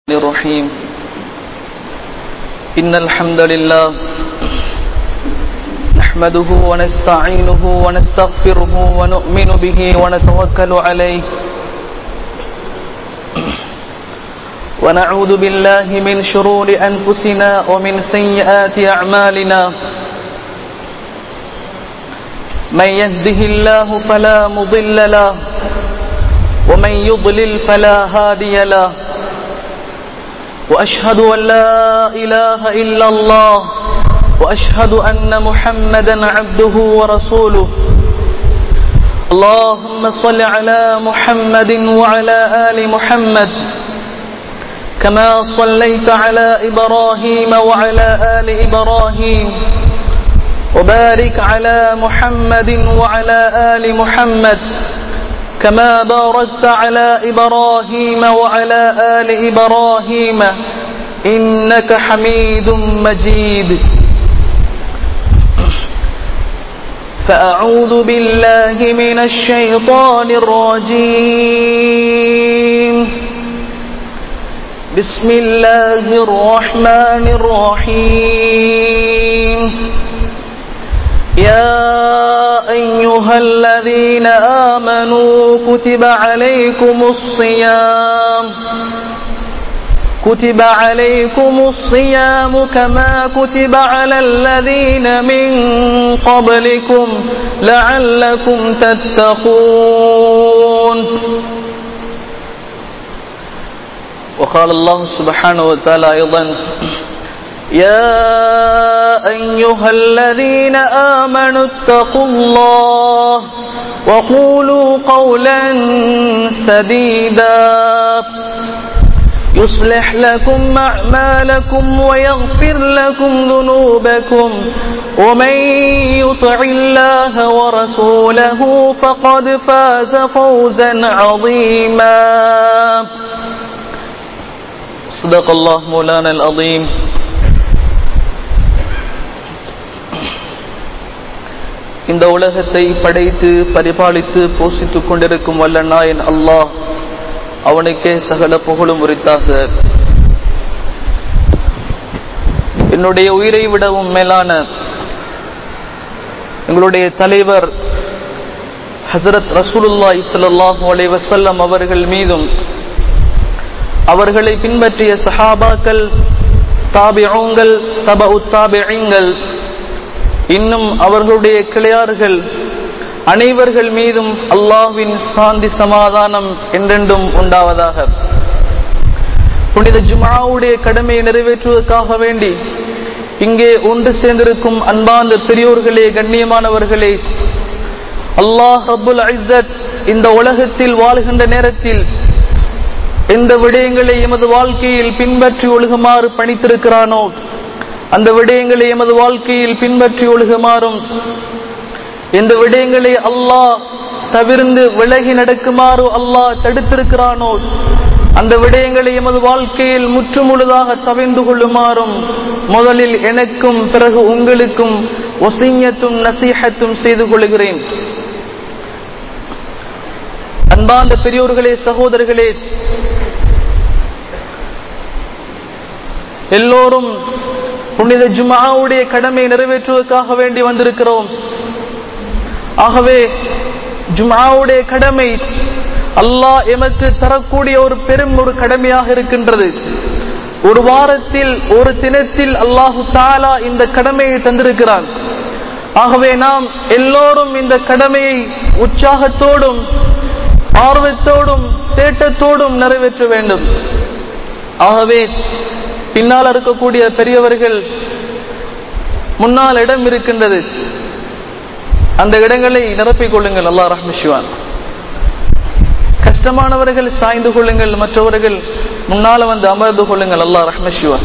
الرحيم إن الحمد لله نحمده ونستعينه ونستغفره ونؤمن به ونتوكل عليه ونعوذ بالله من شرور أنفسنا ومن سيئات أعمالنا من يهده الله فلا مضل له ومن يضلل فلا هادي له واشهد ان لا اله الا الله واشهد ان محمدا عبده ورسوله اللهم صل على محمد وعلى ال محمد كما صليت على ابراهيم وعلى ال ابراهيم وبارك على محمد وعلى ال محمد كما باركت على إبراهيم وعلى آل إبراهيم إنك حميد مجيد فأعوذ بالله من الشيطان الرجيم بسم الله الرحمن الرحيم يا أيها الذين آمنوا كتب عليكم الصيام كتب عليكم الصيام كما كتب على الذين من قبلكم لعلكم تتقون وقال الله سبحانه وتعالى أيضا يا أيها الذين آمنوا اتقوا الله وقولوا قولا سديدا يصلح لكم أعمالكم ويغفر لكم ذنوبكم ومن يطع الله ورسوله فقد فاز فوزا عظيما صدق الله مولانا العظيم இந்த உலகத்தை படைத்து பரிபாலித்து போஷித்துக் கொண்டிருக்கும் வல்ல நாயன் அல்லாஹ் அவனுக்கே சகல புகழும் உரித்தாக என்னுடைய உயிரை விடவும் மேலான எங்களுடைய தலைவர் ஹசரத் ரசூலுல்லா இஸ்லாஹு அலை வசல்லம் அவர்கள் மீதும் அவர்களை பின்பற்றிய சஹாபாக்கள் தாபிகள் தப உத்தாபிங்கள் இன்னும் அவர்களுடைய கிளையார்கள் அனைவர்கள் மீதும் அல்லாஹ்வின் சாந்தி சமாதானம் என்றென்றும் உண்டாவதாக புனித ஜுமாவுடைய கடமையை நிறைவேற்றுவதற்காக வேண்டி இங்கே ஒன்று சேர்ந்திருக்கும் அன்பார்ந்த பெரியோர்களே கண்ணியமானவர்களே அல்லாஹ் ரபுல் ஐசத் இந்த உலகத்தில் வாழ்கின்ற நேரத்தில் எந்த விடயங்களை எமது வாழ்க்கையில் பின்பற்றி ஒழுகுமாறு பணித்திருக்கிறானோ அந்த விடயங்களை எமது வாழ்க்கையில் பின்பற்றி ஒழுகுமாறும் எந்த விடயங்களை அல்லாஹ் தவிர்ந்து விலகி நடக்குமாறு அல்லாஹ் தடுத்திருக்கிறானோ அந்த விடயங்களை எமது வாழ்க்கையில் முற்றுமுழுதாக தவிர்ந்து கொள்ளுமாறும் முதலில் எனக்கும் பிறகு உங்களுக்கும் ஒசியத்தும் நசீகத்தும் செய்து கொள்கிறேன் அன்பார்ந்த பெரியோர்களே சகோதரர்களே எல்லோரும் புனித ஜுமாவுடைய கடமையை நிறைவேற்றுவதற்காக வேண்டி வந்திருக்கிறோம் ஆகவே ஜுமாவுடைய கடமை அல்லாஹ் எமக்கு தரக்கூடிய ஒரு பெரும் ஒரு கடமையாக இருக்கின்றது ஒரு வாரத்தில் ஒரு தினத்தில் அல்லாஹு தாலா இந்த கடமையை தந்திருக்கிறான் ஆகவே நாம் எல்லோரும் இந்த கடமையை உற்சாகத்தோடும் ஆர்வத்தோடும் தேட்டத்தோடும் நிறைவேற்ற வேண்டும் ஆகவே பின்னால் இருக்கக்கூடிய பெரியவர்கள் முன்னால் இடம் இருக்கின்றது அந்த இடங்களை நிரப்பிக் கொள்ளுங்கள் அல்லா ரஹ்மிஷிவான் கஷ்டமானவர்கள் சாய்ந்து கொள்ளுங்கள் மற்றவர்கள் முன்னால வந்து அமர்ந்து கொள்ளுங்கள் அல்லா ரஹ்மிஷிவான்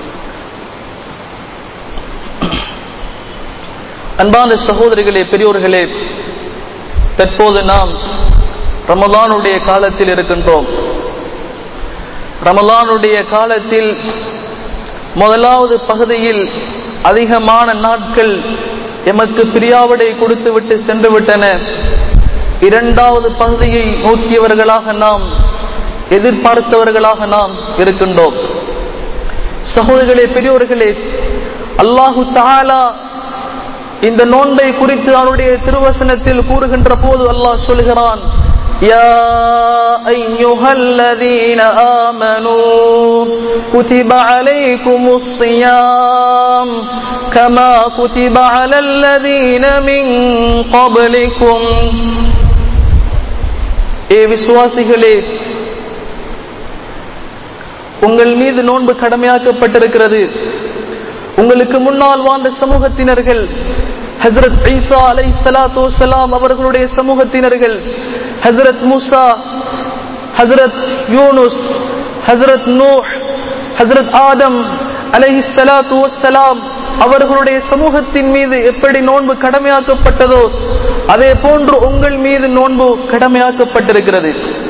அன்பான சகோதரிகளே பெரியோர்களே தற்போது நாம் ரமலானுடைய காலத்தில் இருக்கின்றோம் ரமலானுடைய காலத்தில் முதலாவது பகுதியில் அதிகமான நாட்கள் எமக்கு பிரியாவிடை கொடுத்துவிட்டு சென்று விட்டன இரண்டாவது பகுதியை நோக்கியவர்களாக நாம் எதிர்பார்த்தவர்களாக நாம் இருக்கின்றோம் சகோதரர்களே பெரியோர்களே அல்லாஹு தாலா இந்த நோன்பை குறித்து அவனுடைய திருவசனத்தில் கூறுகின்ற போது அல்லாஹ் சொல்கிறான் يا أيها الذين آمنوا كتب عليكم الصيام كما كتب على الذين من قبلكم ஏ விசுவாசிகளே உங்கள் மீது நோன்பு கடமையாக்கப்பட்டிருக்கிறது உங்களுக்கு முன்னால் வாழ்ந்த சமூகத்தினர்கள் ஹசரத் ஈசா அலை சலாத்து சலாம் அவர்களுடைய சமூகத்தினர்கள் ஹசரத் மூசா ஹசரத் யூனுஸ் ஹசரத் நூஹ் ஹசரத் ஆதம் அலைஹி சலாத்து வசலாம் அவர்களுடைய சமூகத்தின் மீது எப்படி நோன்பு கடமையாக்கப்பட்டதோ அதே போன்று உங்கள் மீது நோன்பு கடமையாக்கப்பட்டிருக்கிறது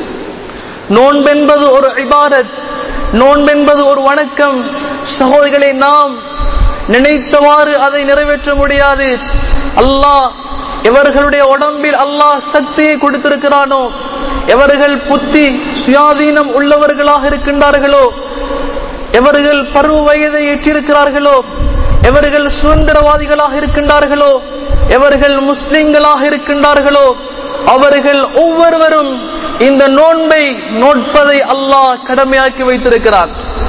நோன்பென்பது ஒரு இபாரத் நோன்பென்பது ஒரு வணக்கம் சகோதரிகளை நாம் நினைத்தவாறு அதை நிறைவேற்ற முடியாது அல்லாஹ் எவர்களுடைய உடம்பில் அல்லாஹ் சக்தியை கொடுத்திருக்கிறானோ எவர்கள் புத்தி சுயாதீனம் உள்ளவர்களாக இருக்கின்றார்களோ எவர்கள் பருவ வயதை ஏற்றிருக்கிறார்களோ எவர்கள் சுதந்திரவாதிகளாக இருக்கின்றார்களோ எவர்கள் முஸ்லிம்களாக இருக்கின்றார்களோ அவர்கள் ஒவ்வொருவரும் இந்த நோன்பை நோட்பதை அல்லாஹ் கடமையாக்கி வைத்திருக்கிறார்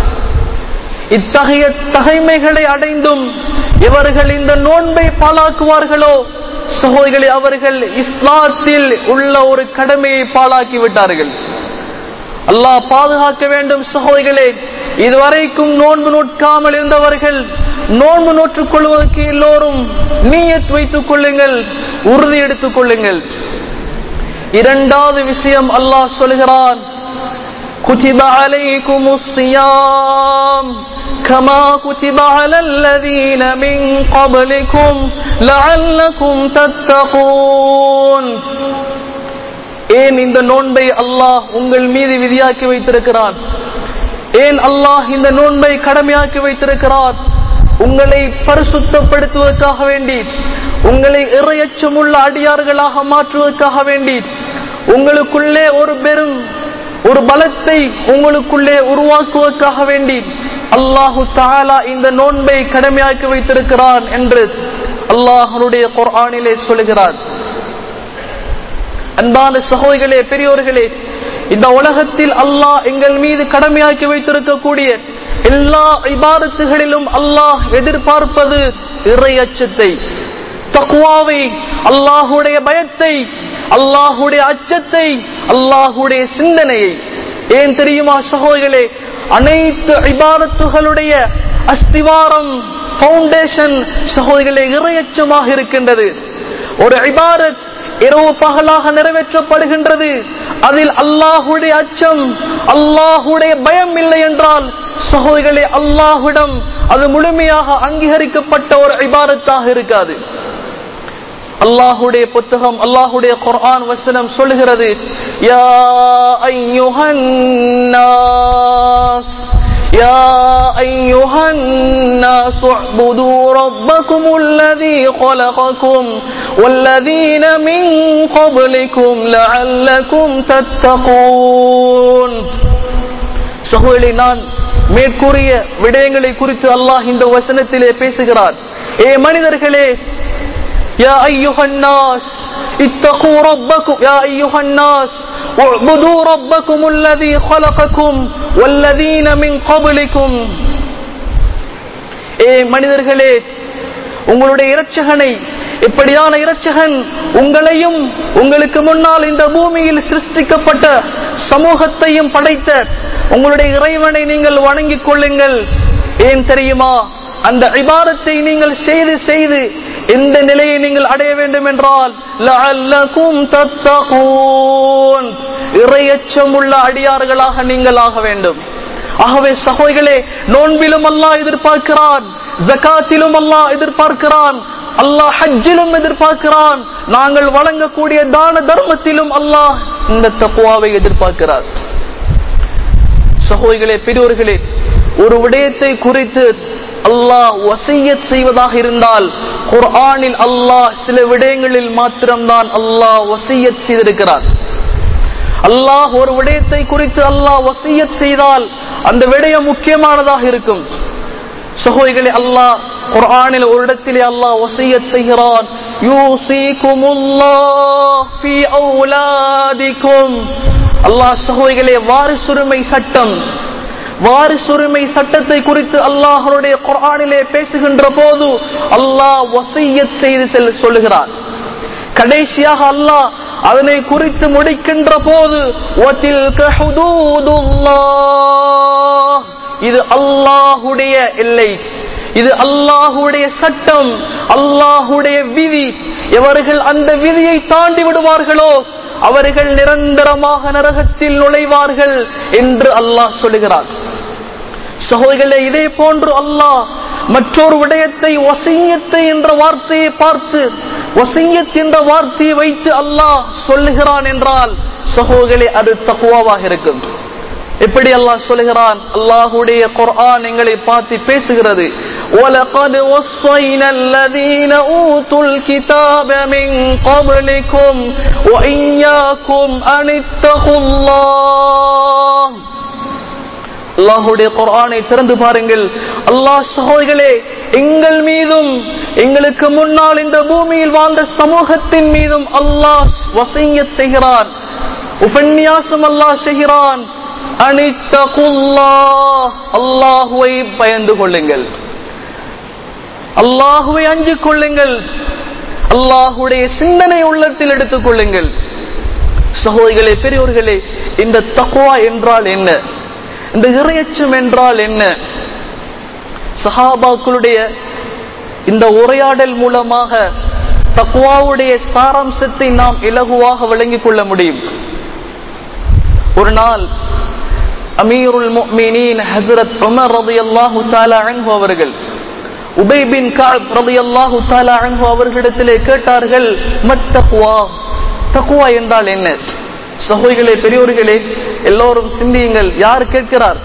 இத்தகைய தகைமைகளை அடைந்தும் இவர்கள் இந்த நோன்பை பாலாக்குவார்களோ சகோதரிகளை அவர்கள் இஸ்லாத்தில் உள்ள ஒரு கடமையை பாலாக்கி விட்டார்கள் அல்லாஹ் பாதுகாக்க வேண்டும் சகோதரிகளே இதுவரைக்கும் நோன்பு நோட்காமல் இருந்தவர்கள் நோன்பு நோற்றுக் கொள்வதற்கு எல்லோரும் நீயத் வைத்துக் கொள்ளுங்கள் உறுதி எடுத்துக் கொள்ளுங்கள் இரண்டாவது விஷயம் அல்லாஹ் சொல்கிறான் كتب عليكم الصيام كما كتب على الذين من قبلكم لعلكم تتقون ஏன் இந்த நோன்பை அல்லாஹ் உங்கள் மீது விதியாக்கி வைத்திருக்கிறான் ஏன் அல்லாஹ் இந்த நோன்பை கடமையாக்கி வைத்திருக்கிறான் உங்களை பரிசுத்தப்படுத்துவதற்காக வேண்டி உங்களை இறையச்சமுள்ள அடியார்களாக மாற்றுவதற்காக வேண்டி உங்களுக்குள்ளே ஒரு பெரும் ஒரு பலத்தை உங்களுக்குள்ளே உருவாக்குவதற்காக வேண்டி அல்லாஹு தாலா இந்த நோன்பை கடமையாக்கி வைத்திருக்கிறான் என்று அல்லாஹனுடைய குர்ஆனிலே சொல்கிறார் அன்பான சகோதரிகளே பெரியோர்களே இந்த உலகத்தில் அல்லாஹ் எங்கள் மீது கடமையாக்கி வைத்திருக்கக்கூடிய எல்லா இபாரத்துகளிலும் அல்லாஹ் எதிர்பார்ப்பது இறை அச்சத்தை தக்குவாவை அல்லாஹுடைய பயத்தை அல்லாஹுடைய அச்சத்தை அல்லாஹுடைய சிந்தனையை ஏன் தெரியுமா சகோதரிகளே அனைத்து இபாரத்துகளுடைய அஸ்திவாரம் பவுண்டேஷன் சகோதரிகளே இறையச்சமாக இருக்கின்றது ஒரு இபாரத் இரவு பகலாக நிறைவேற்றப்படுகின்றது அதில் அல்லாஹுடைய அச்சம் அல்லாஹுடைய பயம் இல்லை என்றால் சகோதரிகளே அல்லாஹுடம் அது முழுமையாக அங்கீகரிக்கப்பட்ட ஒரு இபாரத்தாக இருக்காது அல்லாஹுடைய புத்தகம் அல்லாஹுடைய குர்ஆன் வசனம் சொல்லுகிறது யா ஐயுஹன் நாஸ் يا أيها الناس اعبدوا ربكم الذي خلقكم والذين من قبلكم لعلكم تتقون சகோதரி நான் மேற்கூறிய விடயங்களை குறித்து அல்லாஹ் இந்த வசனத்திலே பேசுகிறார் ஏ மனிதர்களே يا أيها الناس اتقوا ربكم يا أيها الناس اعبدوا ربكم الذي خلقكم والذين من قبلكم ஏ மனிதர்களே உங்களுடைய இரட்சகனை இப்படியான இரட்சகன் உங்களையும் உங்களுக்கு முன்னால் இந்த பூமியில் சிருஷ்டிக்கப்பட்ட சமூகத்தையும் படைத்த உங்களுடைய இறைவனை நீங்கள் வணங்கிக் கொள்ளுங்கள் ஏன் தெரியுமா அந்த இபாதத்தை நீங்கள் செய்து செய்து எந்த நிலையை நீங்கள் அடைய வேண்டும் என்றால் லஅல்லகும் தத்தகூன் இறையச்சம் உள்ள அடியார்களாக நீங்கள் ஆக வேண்டும் ஆகவே சகோதரிகளே நோன்பிலும் அல்லாஹ் எதிர்பார்க்கிறான் ஜகாத்திலும் அல்லாஹ் எதிர்பார்க்கிறான் அல்லாஹ் ஹஜ்ஜிலும் எதிர்பார்க்கிறான் நாங்கள் வழங்கக்கூடிய தான தர்மத்திலும் அல்லாஹ் இந்த தக்குவாவை எதிர்பார்க்கிறார் சகோதரிகளே பெரியோர்களே ஒரு விடயத்தை குறித்து அல்லாஹ் வசையத் செய்வதாக இருந்தால் குர்ஆனில் அல்லாஹ் சில விடயங்களில் மாத்திரம்தான் அல்லாஹ் வசையத் செய்திருக்கிறார் அல்லாஹ் ஒரு விடயத்தை குறித்து அல்லாஹ் வசியத் செய்தால் அந்த விடயம் முக்கியமானதாக இருக்கும் சகோதரிகளே அல்லாஹ் குர்ஆனில் ஒரு இடத்திலே அல்லாஹ் வசியத் செய்கிறான் யூசிகுமுல்லாஹ் ஃபீ அவுலாதிக்கும் அல்லாஹ் சகோதரிகளே வாரிசுரிமை சட்டம் வாரிசுரிமை சட்டத்தை குறித்து அல்லாஹனுடைய குர்ஆனிலே பேசுகின்ற போது அல்லாஹ் வசியத் செய்து செல் சொல்லுகிறான் கடைசியாக அல்லாஹ் அதனை குறித்து முடிக்கின்ற போது وَتِلْكَ حُدُودُ اللَّهِ இது அல்லாஹுடைய எல்லை இது அல்லாஹுடைய சட்டம் அல்லாஹுடைய விதி எவர்கள் அந்த விதியை தாண்டி விடுவார்களோ அவர்கள் நிரந்தரமாக நரகத்தில் நுழைவார்கள் என்று அல்லாஹ் சொல்லுகிறார் சகோதரிகளே இதே போன்று அல்லாஹ் மற்றொரு விடயத்தை வசியத்தை என்ற வார்த்தையை பார்த்து வசியத் என்ற வார்த்தையை வைத்து அல்லாஹ் சொல்லுகிறான் என்றால் சகோதரிகளே அது தக்குவாவாக இருக்கும் எப்படி அல்லாஹ் சொல்லுகிறான் அல்லாஹுடைய குர்ஆன் எங்களை பார்த்து பேசுகிறது وَلَقَدْ وَصَّيْنَا الَّذِينَ أُوتُوا الْكِتَابَ مِنْ قَبْلِكُمْ وَإِيَّاكُمْ أَنِ اتَّقُوا اللَّهَ அல்லாஹுடைய குர்ஆனை திறந்து பாருங்கள் அல்லாஹ் சகோதரிகளே எங்கள் மீதும் எங்களுக்கு முன்னால் இந்த பூமியில் வாழ்ந்த சமூகத்தின் மீதும் அல்லாஹ் வசியத் செய்கிறான் உபன்யாசம் அல்லாஹ் செய்கிறான் அனித்தகுல்லா அல்லாஹுவை பயந்து கொள்ளுங்கள் அல்லாஹுவை அஞ்சு கொள்ளுங்கள் அல்லாஹுடைய சிந்தனை உள்ளத்தில் எடுத்துக் கொள்ளுங்கள் சகோதரிகளே பெரியோர்களே இந்த தக்குவா என்றால் என்ன இந்த இறையச்சம் என்றால் என்ன சஹாபாக்களுடைய இந்த உரையாடல் மூலமாக தக்குவாவுடைய சாராம்சத்தை நாம் இலகுவாக விளங்கிக் கொள்ள முடியும் ஒரு நாள் அமீருல் முஃமினீன் ஹஸ்ரத் உமர் ரலியல்லாஹு தஆலா அன்ஹு அவர்கள் உபை பின் கஅப் ரலியல்லாஹு தஆலா அன்ஹு அவர்களிடத்திலே கேட்டார்கள் மத் தக்வா தக்வா என்றால் என்ன சகோதரிகளே பெரியோர்களே எல்லோரும் சிந்தியுங்கள் யார் கேட்கிறார்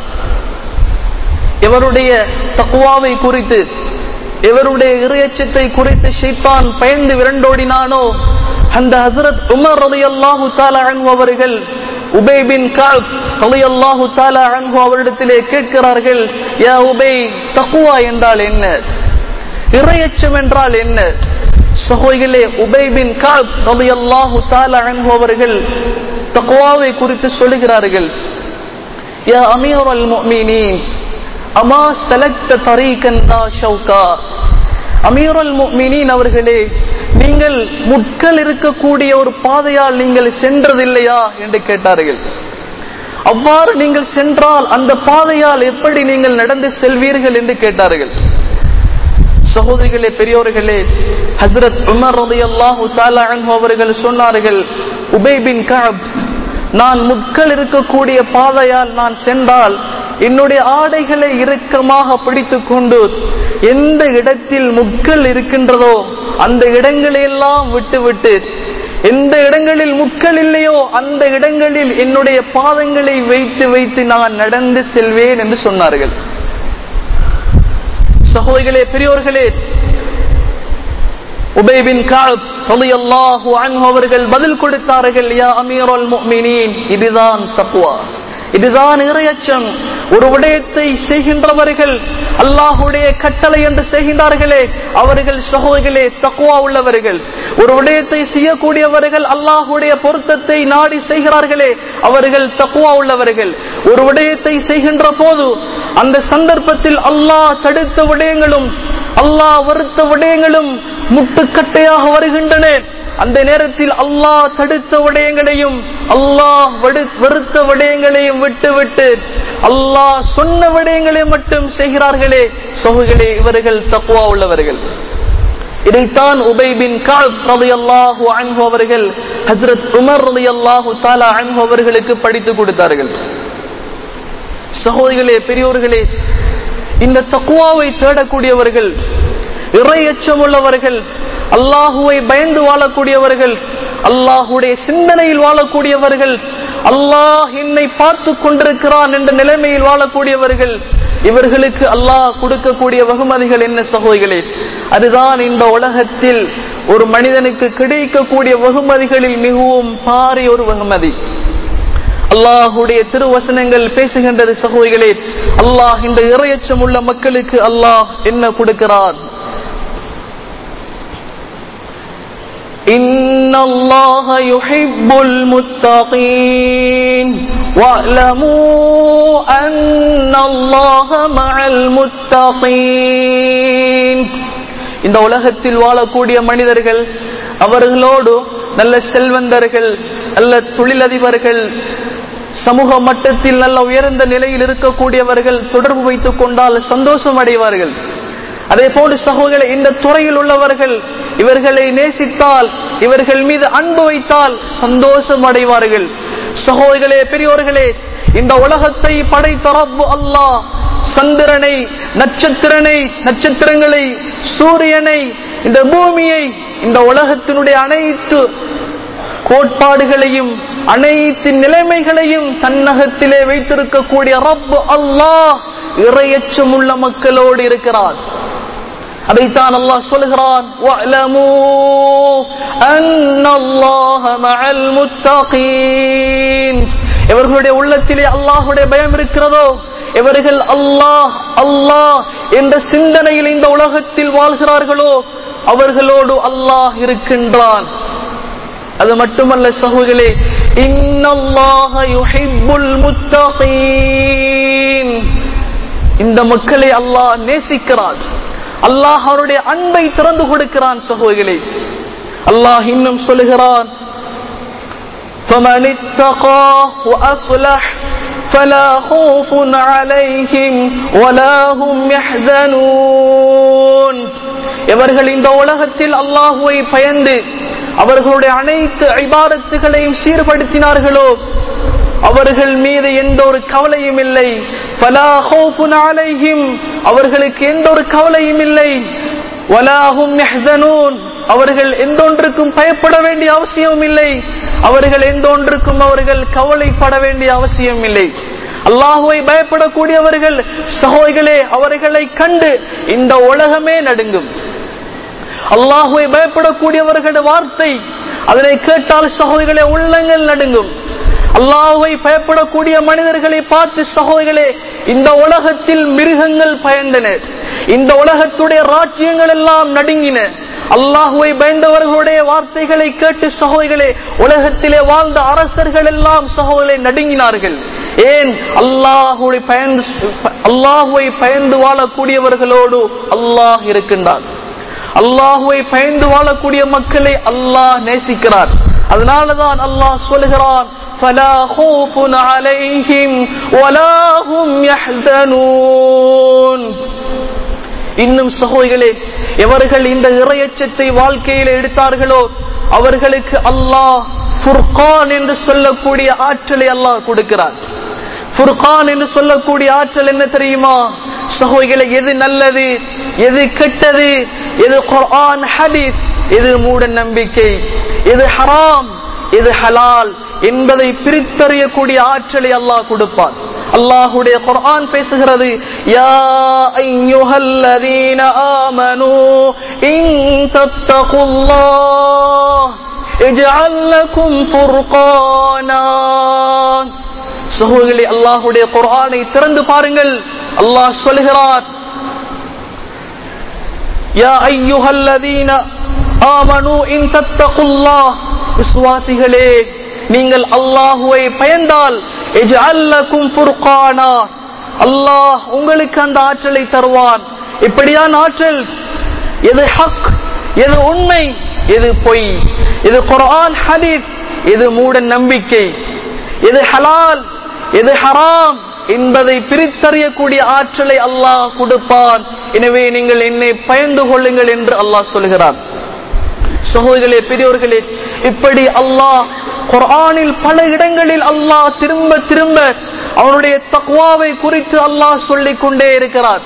எவருடைய தக்குவாவை குறித்து எவருடைய இறையச்சத்தை குறித்து ஷைத்தான் பயந்து விரண்டோடினானோ அந்த ஹசரத் உமர் ரலியல்லாஹு தஆலா அன்ஹு அவர்கள் உபை பின் கஅப் ரலியல்லாஹு தஆலா அன்ஹு அவரிடத்திலே கேட்கிறார்கள் யா உபை தக்குவா என்றால் என்ன இறையச்சம் என்றால் என்ன சகோதரிகளே உபை பின் கஅப் ரலியல்லாஹு தஆலா அன்ஹு அவர்கள் தக்குவாவை குறித்து சொல்லுகிறார்கள் யா அமீருல் முஃமினீன் அமா சலக்த தரீகன் தா ஷௌகா அமீருல் முஃமினீன் அவர்களே நீங்கள் முட்கள் இருக்கக்கூடிய ஒரு பாதையால் நீங்கள் சென்றதில்லையா என்று கேட்டார்கள் அவ்வாறு நீங்கள் சென்றால் அந்த பாதையால் எப்படி நீங்கள் நடந்து செல்வீர்கள் என்று கேட்டார்கள் சகோதரிகளே பெரியோர்களே ஹசரத் உமர் ரலியல்லாஹு தஆலா அன்ஹு அவர்கள் சொன்னார்கள் உபை பின் கஅப் நான் முட்கள் இருக்கக்கூடிய பாதையால் நான் சென்றால் என்னுடைய ஆடைகளை இறுக்கமாக பிடித்துக் கொண்டு எந்த இடத்தில் முட்கள் இருக்கின்றதோ அந்த இடங்களை எல்லாம் விட்டுவிட்டு எந்த இடங்களில் முட்கள் இல்லையோ அந்த இடங்களில் என்னுடைய பாதங்களை வைத்து வைத்து நான் நடந்து செல்வேன் என்று சொன்னார்கள் சகோதரிகளே பெரியோர்களே உபைபின் காப் ரலியல்லாஹு அன்ஹு அவர்கள் பதில் கொடுத்தார்கள் யா அமீருல் முஃமினீன் இதுதான் தக்வா இதுதான் இறையச்சம் ஒரு விடயத்தை செய்கின்றவர்கள் அல்லாஹுடைய கட்டளை என்று செய்கின்றார்களே அவர்கள் சகோதரிகளே தக்குவா உள்ளவர்கள் ஒரு விடயத்தை செய்யக்கூடியவர்கள் அல்லாஹுடைய பொருத்தத்தை நாடி செய்கிறார்களே அவர்கள் தக்குவா உள்ளவர்கள் ஒரு விடயத்தை செய்கின்ற போது அந்த சந்தர்ப்பத்தில் அல்லாஹ் தடுத்த விடயங்களும் அல்லாஹ் வெறுத்த விடயங்களும் முட்டுக்கட்டையாக வருகின்றன அந்த நேரத்தில் அல்லாஹ் தடுத்த விடயங்களையும் அல்லாஹ் வெறுத்த விடயங்களையும் விட்டு விட்டு அல்லாஹ் சொன்ன விடயங்களை மட்டும் செய்கிறார்களே சோகுகளே இவர்கள் தக்குவா உள்ளவர்கள் இதைத்தான் உபை பின் காப் ரலியல்லாஹு அன்ஹு அவர்கள் ஹஸ்ரத் உமர் ரலியல்லாஹு தஆலா அன்ஹு அவர்களுக்கு படித்து கொடுத்தார்கள் சகோதரிகளே பெரியோர்களே இந்த தக்குவாவை தேடக்கூடியவர்கள் இறை உள்ளவர்கள் அல்லாஹுவை பயந்து வாழக்கூடியவர்கள் அல்லாஹுடைய சிந்தனையில் வாழக்கூடியவர்கள் அல்லாஹ் என்னை பார்த்து கொண்டிருக்கிறான் என்ற நிலைமையில் வாழக்கூடியவர்கள் இவர்களுக்கு அல்லாஹ் கொடுக்கக்கூடிய வெகுமதிகள் என்ன சகோதரிகளே அதுதான் இந்த உலகத்தில் ஒரு மனிதனுக்கு கிடைக்கக்கூடிய வெகுமதிகளில் மிகவும் பாரிய ஒரு வெகுமதி அல்லாஹுடைய திருவசனங்கள் பேசுகின்றது சகோதரிகளே அல்லாஹ் இந்த இறையச்சம் உள்ள மக்களுக்கு அல்லாஹ் என்ன கொடுக்கிறான் إن الله يحب المتقين واعلموا أن الله مع المتقين இந்த உலகத்தில் வாழக்கூடிய மனிதர்கள் அவர்களோடு நல்ல செல்வந்தர்கள் நல்ல தொழிலதிபர்கள் சமூக மட்டத்தில் நல்ல உயர்ந்த நிலையில் இருக்கக்கூடியவர்கள் தொடர்பு வைத்துக் கொண்டால் சந்தோஷம் அடைவார்கள் அதே போன்று சகோதரர்களை இந்த துறையில் உள்ளவர்கள் இவர்களை நேசித்தால் இவர்கள் மீது அன்பு வைத்தால் சந்தோஷம் அடைவார்கள் சகோதரர்களே பெரியோர்களே இந்த உலகத்தை படைத்த ரப்பு அல்லாஹ் சந்திரனை நட்சத்திரனை நட்சத்திரங்களை சூரியனை இந்த பூமியை இந்த உலகத்தினுடைய அனைத்து கோட்பாடுகளையும் அனைத்து நிலைமைகளையும் தன்னகத்திலே வைத்திருக்கக்கூடிய ரப்பு அல்லாஹ் இறையச்சம் உள்ள மக்களோடு இருக்கிறார் அதைத்தான் அல்லாஹ் சொல்கிறான் இவர்களுடைய உள்ளத்திலே அல்லாஹுடைய பயம் இருக்கிறதோ இவர்கள் அல்லாஹ் அல்லாஹ் என்ற சிந்தனையில் இந்த உலகத்தில் வாழ்கிறார்களோ அவர்களோடு அல்லாஹ் இருக்கின்றான் அது மட்டுமல்ல சகோதரே இன்னல்லாஹ யுஹிப்புல் முத்தகீன் இந்த மக்களை அல்லாஹ் நேசிக்கிறான் அல்லாஹ் அவருடைய அன்பை திறந்து கொடுக்கிறான் சகோதரிகளே அல்லாஹ் இன்னும் சொல்லுகிறான் فمن اتقى وأصلح فلا خوف عليهم ولا هم يحزنون இவர்கள் இந்த உலகத்தில் அல்லாஹுவை பயந்து அவர்களுடைய அனைத்து ஐபாரத்துகளையும் சீர்படுத்தினார்களோ அவர்கள் மீது எந்த ஒரு கவலையும் இல்லை அவர்களுக்கு எந்த ஒரு கவலையும் இல்லை வலாஹும் அவர்கள் எந்தொன்றுக்கும் பயப்பட வேண்டிய அவசியம் இல்லை அவர்கள் எந்தொன்றுக்கும் அவர்கள் கவலைப்பட வேண்டிய அவசியம் இல்லை அல்லாஹுவை பயப்படக்கூடியவர்கள் சகோதரிகளே அவர்களை கண்டு இந்த உலகமே நடுங்கும் அல்லாஹுவை பயப்படக்கூடியவர்களுடைய வார்த்தை அதனை கேட்டால் சகோதரிகளே உள்ளங்கள் நடுங்கும் அல்லாஹுவை பயப்படக்கூடிய மனிதர்களை பார்த்து சகோதரிகளே இந்த உலகத்தில் மிருகங்கள் பயந்தன இந்த உலகத்துடைய ராஜ்யங்கள் எல்லாம் நடுங்கின அல்லாஹுவை பயந்தவர்களுடைய வார்த்தைகளை கேட்டு சகோதரிகளே உலகத்திலே வாழ்ந்த அரசர்கள் எல்லாம் சகோதரை நடுங்கினார்கள் ஏன் அல்லாஹுவை பயந்து அல்லாஹுவை பயந்து வாழக்கூடியவர்களோடு அல்லாஹ் இருக்கின்றார் அல்லாஹுவை பயந்து வாழக்கூடிய மக்களை அல்லாஹ் நேசிக்கிறார் அதனாலதான் அல்லாஹ் சொல்கிறான் فلا خوف عليهم ولا هم يحزنون இன்னும் சகோதரிகளே எவர்கள் இந்த இறையச்சத்தை வாழ்க்கையில் எடுத்தார்களோ அவர்களுக்கு அல்லாஹ் ஃபுர்கான் என்று சொல்லக்கூடிய ஆற்றலை அல்லாஹ் கொடுக்கிறார் ஃபுர்கான் என்று சொல்லக்கூடிய ஆற்றல் என்ன தெரியுமா சகோதரிகளை எது நல்லது எது கெட்டது எது குர்ஆன் ஹதீஸ் எது மூட நம்பிக்கை எது ஹராம் எது ஹலால் என்பதை பிரித்தறியக்கூடிய ஆற்றலை அல்லாஹ் கொடுப்பார் அல்லாஹுடைய குர்ஆன் பேசுகிறது யா அய்யுஹல்லதீன ஆமனூ இன் தத்தகுல்லாஹ் இஜ்அல் லகும் ஃபுர்கானா சகோதரி அல்லாஹுடைய குர்ஆனை திறந்து பாருங்கள் அல்லாஹ் சொல்கிறார் யா ஐயுஹல்லதீன ஆமனு இன் தத்தகுல்லாஹ் விசுவாசிகளே நீங்கள் அல்லாஹுவை பயந்தால் எஜ்அல்லகும் ஃபுர்கானா அல்லாஹ் உங்களுக்கு அந்த ஆற்றலை தருவான் இப்படியான ஆற்றல் எது ஹக் எது உண்மை எது பொய் எது குர்ஆன் ஹதீஸ் எது மூட நம்பிக்கை எது ஹலால் எது ஹராம் என்பதை பிரித்தறியக்கூடிய ஆற்றலை அல்லாஹ் கொடுப்பான் எனவே நீங்கள் என்னை பயந்து கொள்ளுங்கள் என்று அல்லாஹ் சொல்கிறார் சகோதரிகளே பெரியோர்களே இப்படி அல்லாஹ் குர்ஆனில் பல இடங்களில் அல்லாஹ் திரும்ப திரும்ப அவனுடைய தக்வாவை குறித்து அல்லாஹ் சொல்லிக் கொண்டே இருக்கிறார்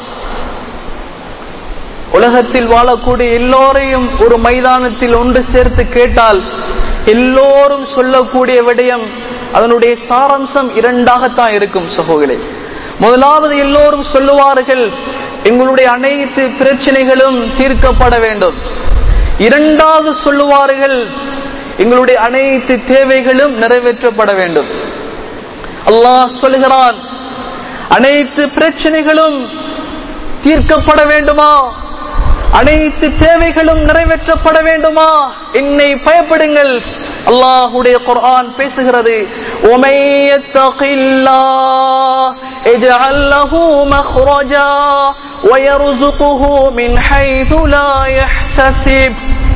உலகத்தில் வாழக்கூடிய எல்லோரையும் ஒரு மைதானத்தில் ஒன்று சேர்த்து கேட்டால் எல்லோரும் சொல்லக்கூடிய விடயம் அதனுடைய சாராம்சம் இரண்டாகத்தான் இருக்கும் சகோதரே முதலாவது எல்லோரும் சொல்லுவார்கள் எங்களுடைய அனைத்து பிரச்சனைகளும் தீர்க்கப்பட வேண்டும் இரண்டாவது சொல்லுவார்கள் எங்களுடைய அனைத்து தேவைகளும் நிறைவேற்றப்பட வேண்டும் அல்லாஹ் சொல்கிறான் அனைத்து பிரச்சனைகளும் தீர்க்கப்பட வேண்டுமா அனைத்து தேவைகளும் நிறைவேற்றப்பட வேண்டுமா என்னை பயப்படுங்கள் அல்லாஹுடைய குர்ஆன் பேசுகிறது وَمَن يَتَّقِ اللَّهَ يَجْعَل لَّهُ مَخْرَجًا وَيَرْزُقْهُ مِنْ حَيْثُ لَا يَحْتَسِبُ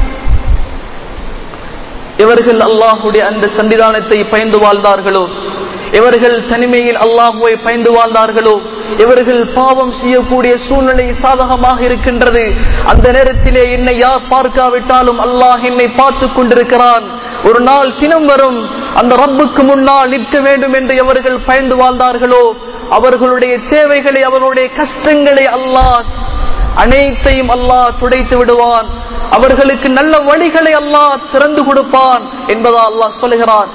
இவர்கள் அல்லாஹுடைய அந்த சன்னிதானத்தை பயந்து வாழ்ந்தார்களோ இவர்கள் தனிமையில் அல்லாஹுவை பயந்து வாழ்ந்தார்களோ இவர்கள் பாவம் செய்யக்கூடிய சூழ்நிலை சாதகமாக இருக்கின்றது அந்த நேரத்திலே என்னை யார் பார்க்காவிட்டாலும் அல்லாஹ் என்னை பார்த்து கொண்டிருக்கிறான் ஒரு நாள் தினம் வரும் அந்த ரப்புக்கு முன்னால் நிற்க வேண்டும் என்று எவர்கள் பயந்து வாழ்ந்தார்களோ அவர்களுடைய தேவைகளை அவர்களுடைய கஷ்டங்களை அல்லாஹ் அனைத்தையும் அல்லாஹ் துடைத்து விடுவான் அவர்களுக்கு நல்ல வழிகளை அல்லாஹ் திறந்து கொடுப்பான் என்பதா அல்லாஹ் சொல்லுகிறான்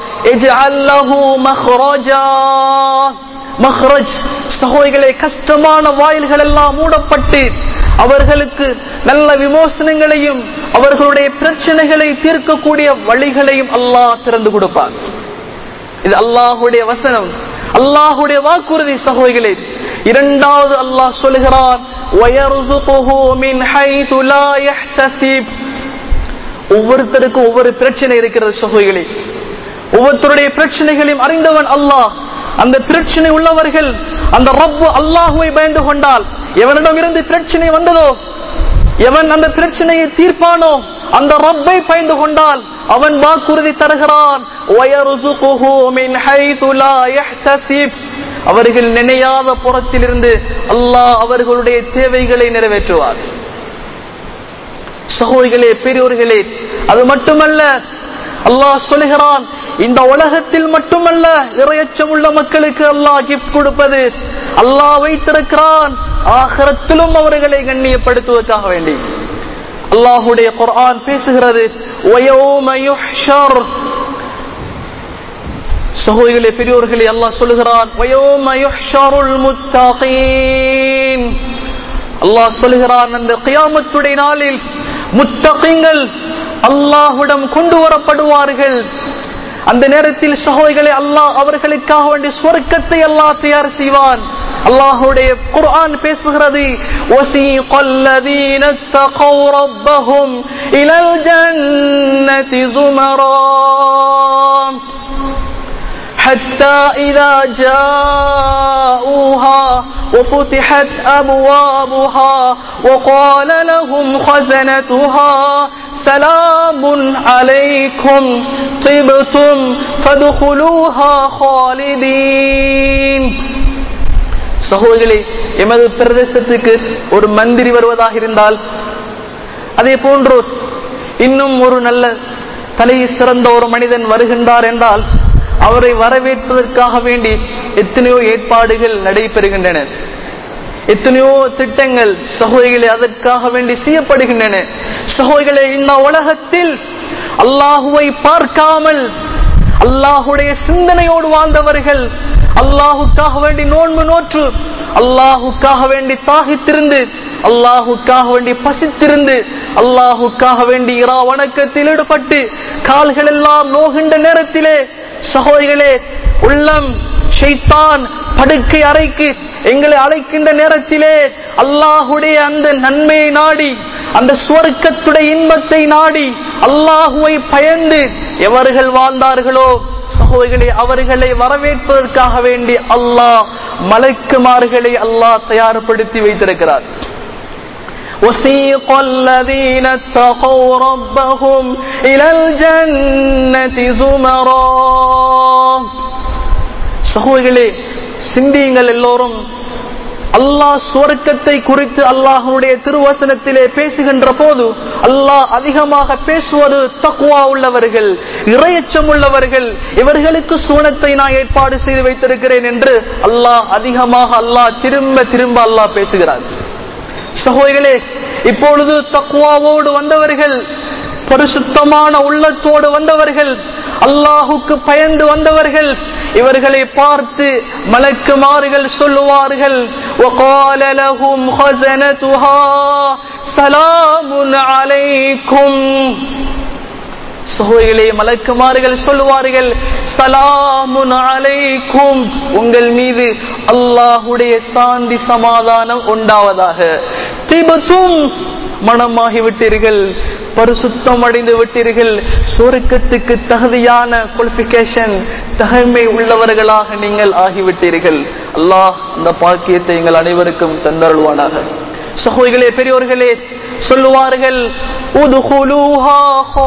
மஹ்ரஜ் சகோதரிகளே கஷ்டமான வாயில்கள் எல்லாம் மூடப்பட்டு அவர்களுக்கு நல்ல விமோசனங்களையும் அவர்களுடைய பிரச்சனைகளை தீர்க்கக்கூடிய வழிகளையும் அல்லாஹ் திறந்து கொடுப்பான் இது அல்லாஹுடைய வசனம் அல்லாஹுடைய வாக்குறுதி சகோதரிகளே இரண்டாவது அல்லாஹ் சொல்கிறான் ஒவ்வொருத்தருக்கும் ஒவ்வொரு பிரச்சனை இருக்கிறது சகோதரிகளே ஒவ்வொருத்தருடைய பிரச்சனைகளையும் அறிந்தவன் அல்லாஹ் அந்த பிரச்சனை உள்ளவர்கள் அந்த ரப்பு அல்லாஹுவை பயந்து கொண்டால் எவனிடம் இருந்து பிரச்சனை வந்ததோ எவன் அந்த பிரச்சனையை தீர்ப்பானோ அந்த ரப்பை பயந்து கொண்டால் அவன் வாக்குறுதி தருகிறான் அவர்கள் நினையாத புறத்திலிருந்து அல்லாஹ் அவர்களுடைய தேவைகளை நிறைவேற்றுவார் சகோதரிகளே பெரியோர்களே அது மட்டுமல்ல அல்லாஹ் சொல்லுகிறான் இந்த உலகத்தில் மட்டுமல்ல இறையச்சம் உள்ள மக்களுக்கு அல்லாஹ் கிஃப்ட் கொடுப்பது அல்லாஹ் வைத்திருக்கிறான் ஆகரத்திலும் அவர்களை கண்ணியப்படுத்துவதற்காக வேண்டி அல்லாஹுடைய குர்ஆன் பேசுகிறது சகோதரிகளே பெரியோர்களே அல்லாஹ் சொல்லுகிறான் அல்லாஹ் சொல்லுகிறான் அந்த கியாமத்துடைய நாளில் முத்தகங்கள் அல்லாஹுடம் கொண்டு வரப்படுவார்கள் அந்த நேரத்தில் சகோதரிகளை அல்லாஹ் அவர்களுக்காக வேண்டிய சுவர்க்கத்தை அல்லாஹ் தயார் செய்வான் அல்லாஹுடைய குர்ஆன் பேசுகிறது وَسِيقَ الَّذِينَ اتَّقَوْا رَبَّهُمْ إِلَى الْجَنَّةِ زُمَرًا حتى إذا جاءوها وفتحت أبوابها وقال لهم خزنتها سلام عليكم طبتم فادخلوها خالدين சகோதரிகளே எமது பிரதேசத்துக்கு ஒரு மந்திரி வருவதாக இருந்தால் அதே போன்று இன்னும் ஒரு நல்ல தலை சிறந்த ஒரு மனிதன் வருகின்றார் என்றால் அவரை வரவேற்பதற்காக வேண்டி எத்தனையோ ஏற்பாடுகள் நடைபெறுகின்றன எத்தனையோ திட்டங்கள் சகோதரிகளை அதற்காக வேண்டி செய்யப்படுகின்றன சகோதரிகளை இந்த உலகத்தில் அல்லாஹுவை பார்க்காமல் அல்லாஹுடைய சிந்தனையோடு வாழ்ந்தவர்கள் அல்லாஹுக்காக வேண்டி நோன்பு நோற்று அல்லாஹுக்காக வேண்டி தாகித்திருந்து அல்லாஹுக்காக வேண்டி பசித்திருந்து அல்லாஹுக்காக வேண்டி இரா வணக்கத்தில் ஈடுபட்டு கால்கள் எல்லாம் நோகின்ற நேரத்திலே சகோதரிகளே உள்ளம் ஷைத்தான் படுக்கை அறைக்கு எங்களை அழைக்கின்ற நேரத்திலே அல்லாஹுடைய அந்த நன்மையை நாடி அந்த சுவர்க்கத்துடைய இன்பத்தை நாடி அல்லாஹுவை பயந்து எவர்கள் வாழ்ந்தார்களோ சகோதரிகளே அவர்களை வரவேற்பதற்காக வேண்டி அல்லாஹ் மலக்குமார்களை அல்லாஹ் தயார்படுத்தி வைத்திருக்கிறார் وسيق الذين اتقوا ربهم إلى الجنة زمرا சகோதரிகளே சிந்தியுங்கள் எல்லோரும் அல்லாஹ் சுவர்க்கத்தை குறித்து அல்லாஹனுடைய திருவசனத்திலே பேசுகின்ற போது அல்லாஹ் அதிகமாக பேசுவது தக்குவா உள்ளவர்கள் இரையச்சம் உள்ளவர்கள் இவர்களுக்கு சுவனத்தை நான் ஏற்பாடு செய்து வைத்திருக்கிறேன் என்று அல்லாஹ் அதிகமாக அல்லாஹ் திரும்ப திரும்ப அல்லாஹ் பேசுகிறார் சகோதரிகளே இப்பொழுது தக்குவாவோடு வந்தவர்கள் பரிசுத்தமான உள்ளத்தோடு வந்தவர்கள் அல்லாஹுக்கு பயந்து வந்தவர்கள் இவர்களை பார்த்து மலக்குமார்கள் சொல்லுவார்கள் وقال لهم خزنتها سلام عليكم சகோதரிகளே மலக்குமார்கள் சொல்லுவார்கள் சலாமுன் அலைக்கும் உங்கள் மீது அல்லாஹுடைய சாந்தி சமாதானம் உண்டாவதாக திபத்தும் மனமாகி விட்டீர்கள் பரிசுத்தம் அடைந்து விட்டீர்கள் சொருக்கத்துக்கு தகுதியான குவாலிபிகேஷன் தகைமை உள்ளவர்களாக நீங்கள் ஆகிவிட்டீர்கள் அல்லாஹ் இந்த பாக்கியத்தை எங்கள் அனைவருக்கும் தந்தருள்வானாக சகோதரிகளே பெரியோர்களே சொல்லுவார்கள் உதுகுலூஹா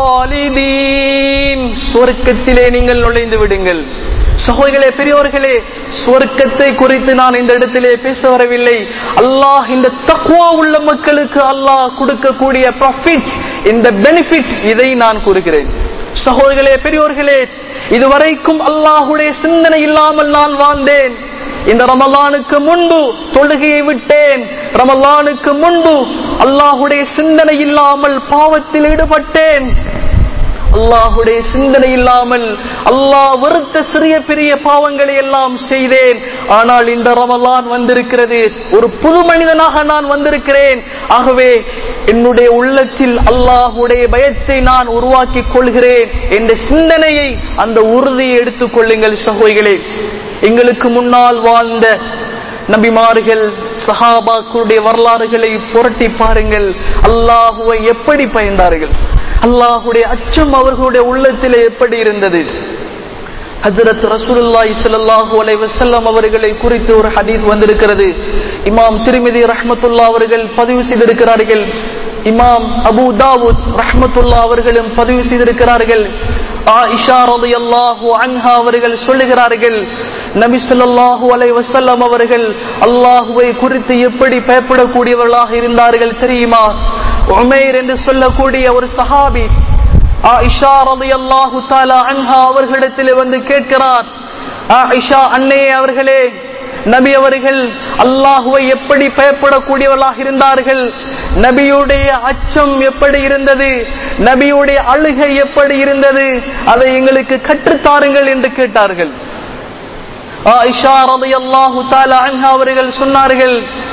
ஹாலிதீன் சொர்க்கத்திலே நீங்கள் நுழைந்து விடுங்கள் சகோதரிகளே பெரியோர்களே சொர்க்கத்தை குறித்து நான் இந்த இடத்திலே பேச வரவில்லை அல்லாஹ் இந்த தக்குவா உள்ள மக்களுக்கு அல்லாஹ் கொடுக்கக்கூடிய ப்ராஃபிட் இந்த பெனிஃபிட் இதை நான் கூறுகிறேன் சகோதரிகளே பெரியோர்களே இதுவரைக்கும் அல்லாஹுடைய சிந்தனை இல்லாமல் நான் வாழ்ந்தேன் இந்த ரமலானுக்கு முன்பு தொழுகையை விட்டேன் ரமலானுக்கு முன்பு அல்லாஹுடைய சிந்தனை இல்லாமல் பாவத்தில் ஈடுபட்டேன் அல்லாஹுடைய சிந்தனை இல்லாமல் அல்லாஹ் வெறுத்த சிறிய பெரிய பாவங்களை எல்லாம் செய்தேன் ஆனால் இந்த ரமலான் வந்திருக்கிறது ஒரு புது மனிதனாக நான் வந்திருக்கிறேன் ஆகவே என்னுடைய உள்ளத்தில் அல்லாஹுடைய பயத்தை நான் உருவாக்கி கொள்கிறேன் என்ற சிந்தனையை அந்த உறுதியை எடுத்துக் கொள்ளுங்கள் சகோதரிகளே எங்களுக்கு முன்னால் வாழ்ந்த நபிமார்கள் சஹாபாக்களுடைய வரலாறுகளை புரட்டி பாருங்கள் அல்லாஹுவை எப்படி பயந்தார்கள் அல்லாஹுடைய அச்சம் அவர்களுடைய உள்ளத்திலே எப்படி இருந்தது ஹசரத் ரசூலுல்லாஹி ஸல்லல்லாஹு அலைஹி வஸல்லம் அவர்களை குறித்து ஒரு ஹதீஸ் வந்திருக்கிறது இமாம் திருமிதி ரஹ்மத்துல்லா அவர்கள் பதிவு செய்திருக்கிறார்கள் இமாம் அபூ தாவூத் ரஹ்மத்துல்லா அவர்களும் பதிவு செய்திருக்கிறார்கள் ஆயிஷா ரலியல்லாஹு அன்ஹா அவர்கள் சொல்லுகிறார்கள் நபி ஸல்லல்லாஹு அலைஹி வஸல்லம் அவர்கள் அல்லாஹ்வை குறித்து எப்படி பயப்படக்கூடியவர்களாக இருந்தார்கள் தெரியுமா உமைர் என்று சொல்லக்கூடிய ஒரு சஹாபி ஆயிஷா ரலியல்லாஹு தஆலா அன்ஹா அவர்களிடத்தில் வந்து கேட்கிறார் ஆயிஷா அன்னையே அவர்களே நபி அவர்கள் அல்லாஹுவை எப்படி பயப்படக்கூடியவர்களாக இருந்தார்கள் நபியுடைய அச்சம் எப்படி இருந்தது நபியுடைய அழுகை எப்படி இருந்தது அதை எங்களுக்கு கற்றுத்தாருங்கள் என்று கேட்டார்கள் ஆயிஷா ரலியல்லாஹு தஆலா அன்ஹா அவர்கள் சொன்னார்கள்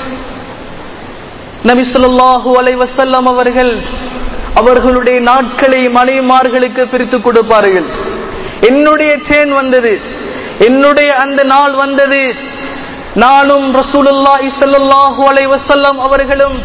நபி ஸல்லல்லாஹு அலைஹி வஸல்லம் அவர்கள் அவர்களுடைய நாட்களை மனைவிமார்களுக்கு பிரித்து கொடுப்பார்கள் என்னுடைய ட்ரெயின் வந்தது என்னுடைய அந்த நாள் வந்தது நானும் ரசூலுல்லாஹி ஸல்லல்லாஹு அலைஹி வஸல்லம் அவர்களும்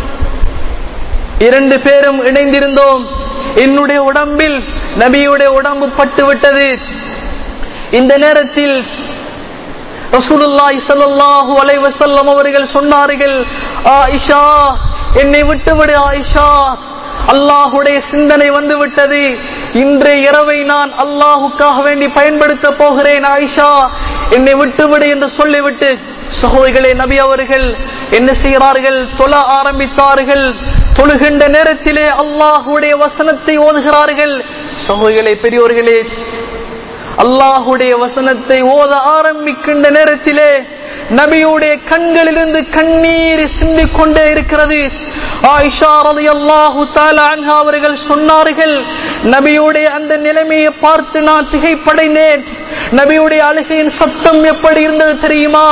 இரண்டு பேரும் இணைந்திருந்தோம் என்னுடைய உடம்பில் நபியுடைய உடம்பு பட்டு விட்டது இந்த நேரத்தில் ரசூலுல்லாஹி ஸல்லல்லாஹு அலைஹி வஸல்லம் அவர்கள் சொன்னார்கள் ஆயிஷா என்னை விட்டுவிடு ஆயிஷா அல்லாஹுடைய சிந்தனை வந்து விட்டது இன்றைய இரவை நான் அல்லாஹுக்காக வேண்டி பயன்படுத்த போகிறேன் ஆயிஷா என்னை விட்டுவிடு என்று சொல்லிவிட்டு சகோதரிகளே நபி அவர்கள் என்ன செய்கிறார்கள் தொழ ஆரம்பித்தார்கள் தொழுகின்ற நேரத்திலே அல்லாஹுடைய வசனத்தை ஓதுகிறார்கள் சகோதரிகளே பெரியோர்களே அல்லாஹுடைய வசனத்தை ஓத ஆரம்பிக்கின்ற நேரத்திலே நபியுடைய கண்களிலிருந்து கண்ணீர் சிந்திக் கொண்டே இருக்கிறது ஆயிஷா ரலியல்லாஹு தஆலா அன்ஹா அவர்கள் சொன்னார்கள் நபியுடைய அந்த நிலைமையை பார்த்து நான் திகைப்படைந்தேன் நபியுடைய அழுகையின் சத்தம் எப்படி இருந்தது தெரியுமா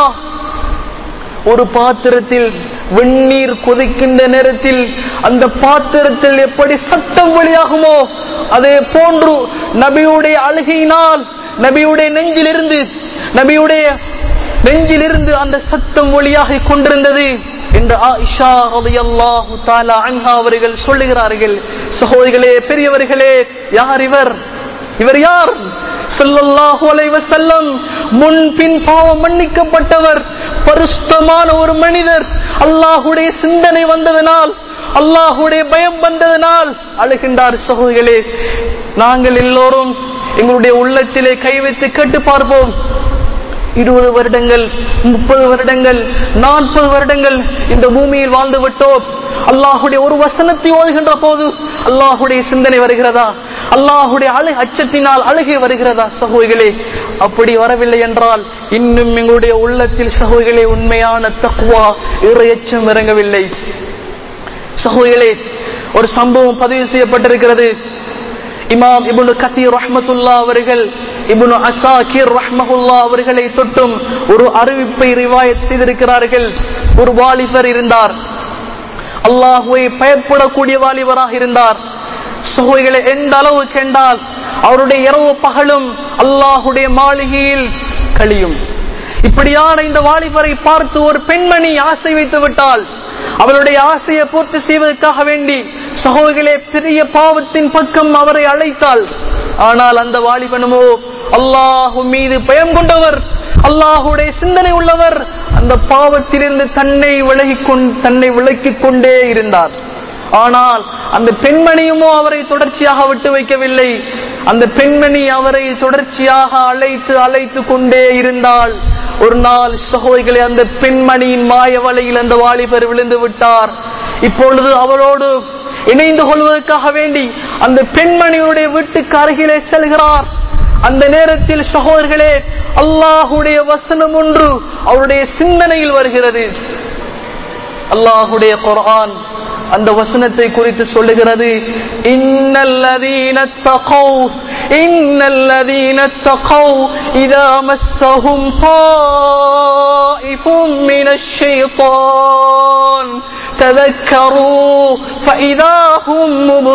ஒரு பாத்திரத்தில் வெந்நீர் கொதிக்கின்ற நேரத்தில் அந்த பாத்திரத்தில் எப்படி சத்தம் வெளியாகுமோ அதே போன்று நபியுடைய அழுகையினால் நபியுடைய நெஞ்சிலிருந்து நபியுடைய நெஞ்சிலிருந்து அந்த சத்தம் ஒளியாக கொண்டிருந்தது என்று ஆயிஷா ரலியல்லாஹு தஆலா அன்ஹா அவர்கள் சொல்லுகிறார்கள் சகோதரிகளே பெரியவர்களே யார் இவர் இவர் யார் ஸல்லல்லாஹு அலைஹி வஸல்லம் முன் பின் பாவம் மன்னிக்கப்பட்டவர் பரிசுத்தமான ஒரு மனிதர் அல்லாஹுடைய சிந்தனை வந்ததனால் அல்லாஹுடைய பயம் வந்ததனால் அழுகின்றார் சகோதரிகளே நாங்கள் எல்லோரும் எங்களுடைய உள்ளத்திலே கை வைத்து கேட்டு பார்ப்போம் இருபது வருடங்கள் முப்பது வருடங்கள் நாற்பது வருடங்கள் இந்த பூமியில் வாழ்ந்து விட்டோம் அல்லாஹுடைய ஒரு வசனத்தை ஓதுகின்ற போது அல்லாஹுடைய சிந்தனை வருகிறதா அல்லாஹுடைய அழு அச்சத்தினால் அழுகை வருகிறதா சகோதரிகளே அப்படி வரவில்லை என்றால் இன்னும் எங்களுடைய உள்ளத்தில் சகோதரிகளே உண்மையான தக்குவா இறையச்சம் இறங்கவில்லை சகோதரிகளே ஒரு சம்பவம் பதிவு செய்யப்பட்டிருக்கிறது இமாம் இபுனு கத்தீர் ரஹ்மத்துல்லா அவர்கள் இபுனு அசாகிர் ரஹ்மஹுல்லா அவர்களை தொட்டும் ஒரு அறிவிப்பை ரிவாயத் செய்திருக்கிறார்கள் ஒரு வாலிபர் இருந்தார் அல்லாஹுவை பயப்படக்கூடிய வாலிபராக இருந்தார் சகோதரிகளை எந்த அளவுக்கு என்றால் அவருடைய இரவு பகலும் அல்லாஹுடைய மாளிகையில் கழியும் இப்படியான இந்த வாலிபரை பார்த்து ஒரு பெண்மணி ஆசை வைத்து விட்டால் அவளுடைய ஆசையை பூர்த்தி செய்வதற்காக வேண்டி சகோதரர்களே பெரிய பாவத்தின் பக்கம் அவரை அழைத்தாள் ஆனால் அந்த வாலிபனுமோ அல்லாஹு மீது பயம் கொண்டவர் அல்லாஹுடைய சிந்தனை உள்ளவர் அந்த பாவத்திலிருந்து தன்னை விலகிக் கொண்டு தன்னை விலக்கிக் கொண்டே இருந்தார் ஆனால் அந்த பெண்மணியுமோ அவரை தொடர்ச்சியாக விட்டு வைக்கவில்லை அந்த பெண்மணி அவரை தொடர்ச்சியாக அழைத்து அழைத்து கொண்டே இருந்தால் ஒரு நாள் சகோதரிகளே அந்த பெண்மணியின் மாய வலையில் அந்த வாலிபர் விழுந்து விட்டார் இப்பொழுது அவரோடு இணைந்து கொள்வதற்காக வேண்டி அந்த பெண்மணியுடைய வீட்டுக்கு அருகிலே செல்கிறார் அந்த நேரத்தில் சகோதரர்களே அல்லாஹுடைய வசனம் ஒன்று அவருடைய சிந்தனையில் வருகிறது அல்லாஹுடைய குர்ஆன் அந்த வசனத்தை குறித்து சொல்லுகிறது இன்னல்லதீன தகௌ இன்னல்லதீன தகௌ இதா மஸ்ஸஹும் தாயிஃபும் மினஷ் ஷைத்தான் تذكروا فإذا هم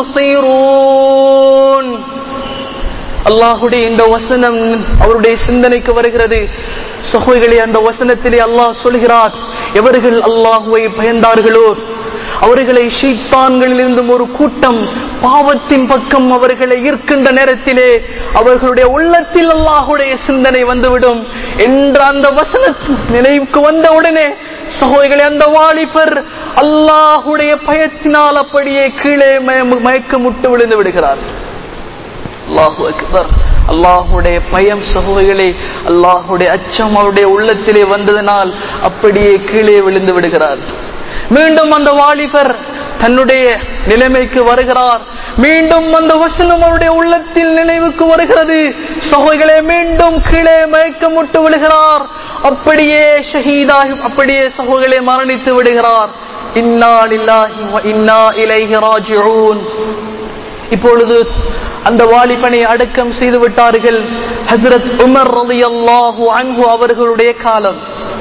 مبصرون அல்லாஹுடைய இந்த வசனம் அவருடைய சிந்தனைக்கு வருகிறது சகோதரிகளே அந்த வசனத்திலே அல்லாஹ் சொல்கிறார் எவர்கள் அல்லாஹுவை பயந்தார்களோ அவர்களை ஷீத்தான்களிலிருந்தும் ஒரு கூட்டம் பாவத்தின் பக்கம் அவர்களை ஈர்க்கின்ற நேரத்திலே அவர்களுடைய உள்ளத்தில் அல்லாஹுடைய சிந்தனை வந்துவிடும் என்ற அந்த வசன நினைவுக்கு வந்த உடனே சகோதரிகளே அந்த வாலிபர் அல்லாஹுடைய பயத்தினால் அப்படியே கீழே மயக்கமுட்டு விழுந்து விடுகிறார் அல்லாஹு அக்பர் அல்லாஹுடைய பயம் சகோதரிகளே அல்லாஹுடைய அச்சம் அவருடைய உள்ளத்திலே வந்ததனால் அப்படியே கீழே விழுந்து விடுகிறார் மீண்டும் அந்த வாலிபர் தன்னுடைய நிலைமைக்கு வருகிறார் மீண்டும் அந்த வசனம் அவருடைய உள்ளத்தில் நினைவுக்கு வருகிறது சகோதரிகளே மீண்டும் கீழே மயக்கமுட்டு விழுகிறார் அப்படியே ஷஹீதாகி அப்படியே சகோதரிகளே மரணித்து விடுகிறார் இன்னா லில்லாஹி வ இன்னா இலைஹி ராஜிஊன் இப்பொழுது அந்த வாலிபனை அடக்கம் செய்து விட்டார்கள் ஹசரத் உமர் ரலி அல்லாஹு அன்ஹு அவர்களுடைய காலம்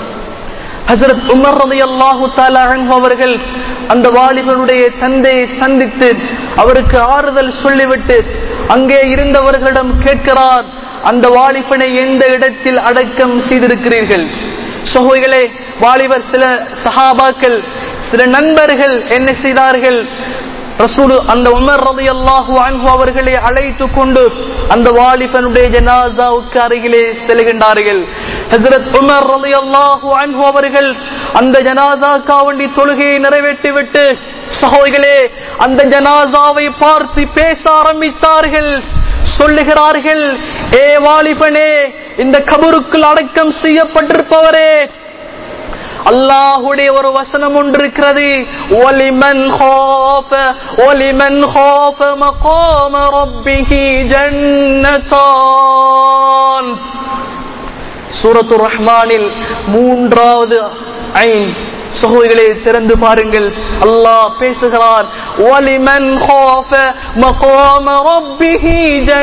ஹசரத் உமர் ரலி அல்லாஹு தாலா அன்ஹு அவர்கள் அந்த வாலிபனுடைய தந்தையை சந்தித்து அவருக்கு ஆறுதல் சொல்லிவிட்டு அங்கே இருந்தவர்களிடம் கேட்கிறார் அந்த வாலிபனை எந்த இடத்தில் அடக்கம் செய்திருக்கிறீர்கள் சகோதரிகளே வாலிபர் சில சஹாபாக்கள் சில நண்பர்கள் என்ன செய்தார்கள் ரசூலு அந்த உமர் ரதி அல்லாஹு அன்ஹு அவர்களை அழைத்து கொண்டு அந்த வாலிபனுடைய ஜனாசாவுக்கு அருகிலே செல்கின்றார்கள் ஹசரத் உமர் ரதி அல்லாஹு அன்ஹு அவர்கள் அந்த ஜனாசாக்கா வண்டி தொழுகையை நிறைவேற்றிவிட்டு சகோதரிகளே அந்த ஜனாசாவை பார்த்து பேச ஆரம்பித்தார்கள் சொல்லுகிறார்கள் ஏ வாலிபனே இந்த கபருக்குள் அடக்கம் செய்யப்பட்டிருப்பவரே அல்லாஹுடைய ஒரு வசனம் ஒன்று இருக்கிறது ஒலிமன் ஹாஃப ஒலிமன் ஹாஃப மகாம ரப்பிஹி ஜன்னதான் சூரத்து ரஹ்மானில் மூன்றாவது ஐன் சகோதரிகளே திறந்து பாருங்கள் அல்லாஹ் பேசுகிறார் ஒலிமன் ஹாஃப மகாம ரப்பிஹி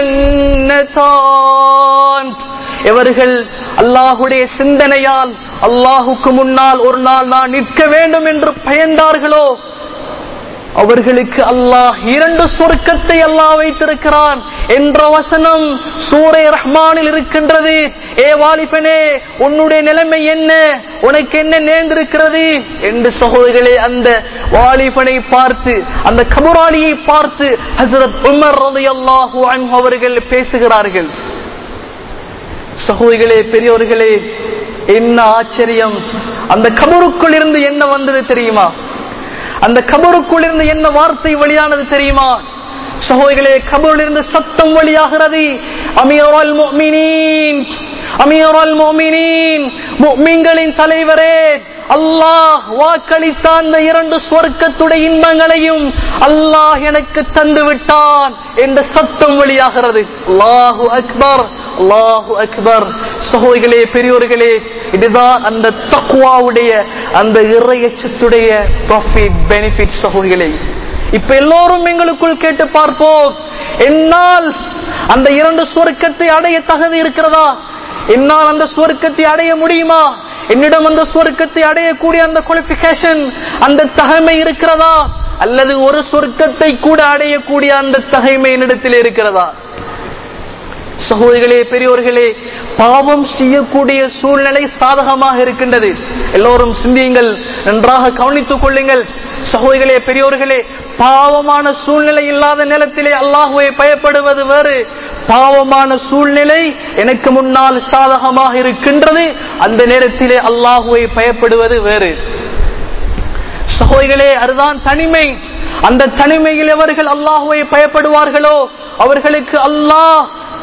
ஜன்னதான் எவர்கள் அல்லாஹுடைய சிந்தனையால் அல்லாஹுக்கு முன்னால் ஒரு நாள் நான் நிற்க வேண்டும் என்று பயந்தார்களோ அவர்களுக்கு அல்லாஹ் இரண்டு சொர்க்கத்தை அல்லாஹ் வைத்திருக்கிறான் என்ற வசனம் சூரை ரஹ்மானில் இருக்கின்றது ஏ வாலிபனே உன்னுடைய நிலைமை என்ன உனக்கு என்ன நேர்ந்திருக்கிறது என்று சகோதரிகளே அந்த வாலிபனை பார்த்து அந்த கபுராளியை பார்த்து ஹசரத் உமர் ரலியல்லாஹு அன்ஹு அவர்கள் பேசுகிறார்கள் சகோதரிகளே பெரியோர்களே என்ன ஆச்சரியம் அந்த கபருக்குள் இருந்து என்ன வந்தது தெரியுமா அந்த கபருக்குள் இருந்து என்ன வார்த்தை வெளியானது தெரியுமா சகோதரிகளே கபரில் இருந்து சத்தம் வழியாகிறது அமீரல் முஃமினீன் அமீரல் முஃமினீன் முஃமின்களின் தலைவரே அல்லாஹ் வாக்களித்த அந்த இரண்டு சொர்க்கத்துடைய இன்பங்களையும் அல்லாஹ் எனக்கு தந்து விட்டான் என்ற சத்தம் வெளியாகிறது அல்லாஹு அக்பர் அல்லாஹு அக்பர் சகோதரிகளே பெரியோர்களே இதுதான் அந்த தக்குவாவுடைய அந்த இறையச்சத்துடைய ப்ராஃபிட் பெனிஃபிட் சகோதரிகளே இப்ப எல்லோரும் எங்களுக்குள் கேட்டு பார்ப்போம் என்னால் அந்த இரண்டு சுவர்க்கத்தை அடைய தகுதி இருக்கிறதா என்னால் அந்த சுவர்க்கத்தை அடைய முடியுமா என்னிடம் அந்த சுவர்க்கத்தை அடையக்கூடிய அந்த குவாலிபிகேஷன் அந்த தகைமை இருக்கிறதா அல்லது ஒரு சொர்க்கத்தை கூட அடையக்கூடிய அந்த தகைமை என்னிடத்தில் இருக்கிறதா சகோதரிகளே பெரியோர்களே பாவம் செய்யக்கூடிய சூழ்நிலை சாதகமாக இருக்கின்றது எல்லோரும் சிந்தியுங்கள் நன்றாக கவனித்துக் கொள்ளுங்கள் சகோதரிகளே பெரியோர்களே பாவமான சூழ்நிலை இல்லாத நிலத்திலே அல்லாஹுவை பயப்படுவது வேறு பாவமான சூழ்நிலை எனக்கு முன்னால் சாதகமாக இருக்கின்றது அந்த நேரத்திலே அல்லாஹுவை பயப்படுவது வேறு சகோதரிகளே அதுதான் தனிமை அந்த தனிமையில் எவர்கள் அல்லாஹுவை பயப்படுவார்களோ அவர்களுக்கு அல்லாஹ்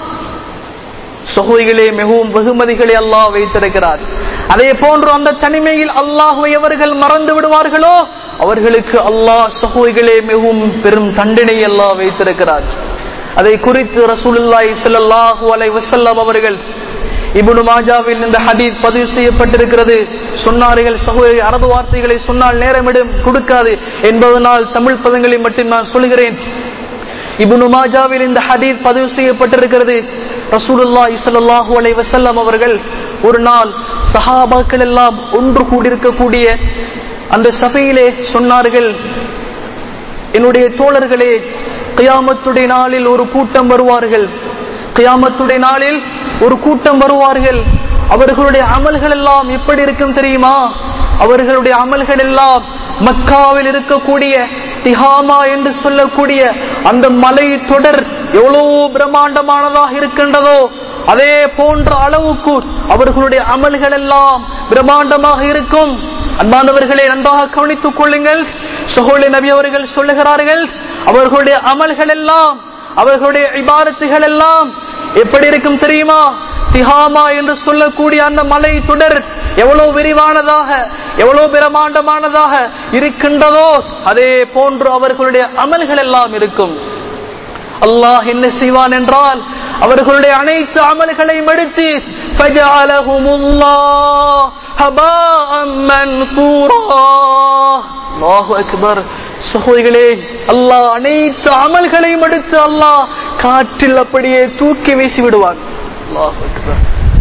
சகோதரிகளே மிகவும் வெகுமதிகளை அல்லாஹ் வைத்திருக்கிறார் அதே போன்று அந்த தனிமையில் அல்லாஹுவை எவர்கள் மறந்து விடுவார்களோ அவர்களுக்கு அல்லாஹ் சகோதரிகளே மிகவும் பெரும் தண்டனை அல்லாஹ் வைத்திருக்கிறார் அதை குறித்து ரசூலுல்லாஹி ஸல்லல்லாஹு அலைஹி வஸல்லம் அவர்கள் இப்னு மாஜாவில் இந்த ஹதீஸ் பதிவு செய்யப்பட்டிருக்கிறது சொன்னார்கள் சகோதரி அரபு வார்த்தைகளை சொன்னால் நேரமிடம் கொடுக்காது என்பதனால் தமிழ் பதங்களை மட்டும் நான் சொல்கிறேன் இப்னு மாஜாவில் இந்த ஹதீஸ் பதிவு செய்யப்பட்டிருக்கிறது ரசூலுல்லாஹி ஸல்லல்லாஹு அலைஹி வஸல்லம் அவர்கள் ஒரு நாள் சஹாபாக்கள் எல்லாம் ஒன்று கூடியிருக்கக்கூடிய அந்த சபையிலே சொன்னார்கள் என்னுடைய தோழர்களே கியாமத்துடைய நாளில் ஒரு கூட்டம் வருவார்கள் கியாமத்துடைய நாளில் ஒரு கூட்டம் வருவார்கள் அவர்களுடைய அமல்கள் எல்லாம் எப்படி இருக்கும் தெரியுமா அவர்களுடைய அமல்கள் எல்லாம் மக்காவில் இருக்கக்கூடிய திஹாமா என்று சொல்லக்கூடிய அந்த மலை தொடர் எவ்வளவு பிரம்மாண்டமானதாக இருக்கின்றதோ அதே போன்ற அளவுக்கு அவர்களுடைய அமல்கள் எல்லாம் பிரம்மாண்டமாக இருக்கும் அன்பானவர்களை நன்றாக கவனித்துக் கொள்ளுங்கள் சகோதரி நபி அவர்கள் சொல்லுகிறார்கள் அவர்களுடைய அமல்கள் எல்லாம் அவர்களுடைய இபாரத்துகள் எல்லாம் எப்படி இருக்கும் தெரியுமா திஹாமா என்று சொல்லக்கூடிய அந்த மலை தொடர் எவ்வளவு விரிவானதாக எவ்வளவு பிரமாண்டமானதாக இருக்கின்றதோ அதே போன்று அவர்களுடைய அமல்கள் எல்லாம் இருக்கும் அல்லாஹ் என்ன செய்வான் என்றால் அவர்களுடைய அனைத்து அமல்களையும் எடுத்து فَجَعَلَهُمُ اللَّهُ هَبَاءً مَنْثُورًا அல்லாஹு அக்பர் சகோதரிகளே அல்லாஹ் அனைத்து அமல்களையும் எடுத்து அல்லாஹ் காற்றில் அப்படியே தூக்கி வீசி விடுவான் அல்லாஹு அக்பர்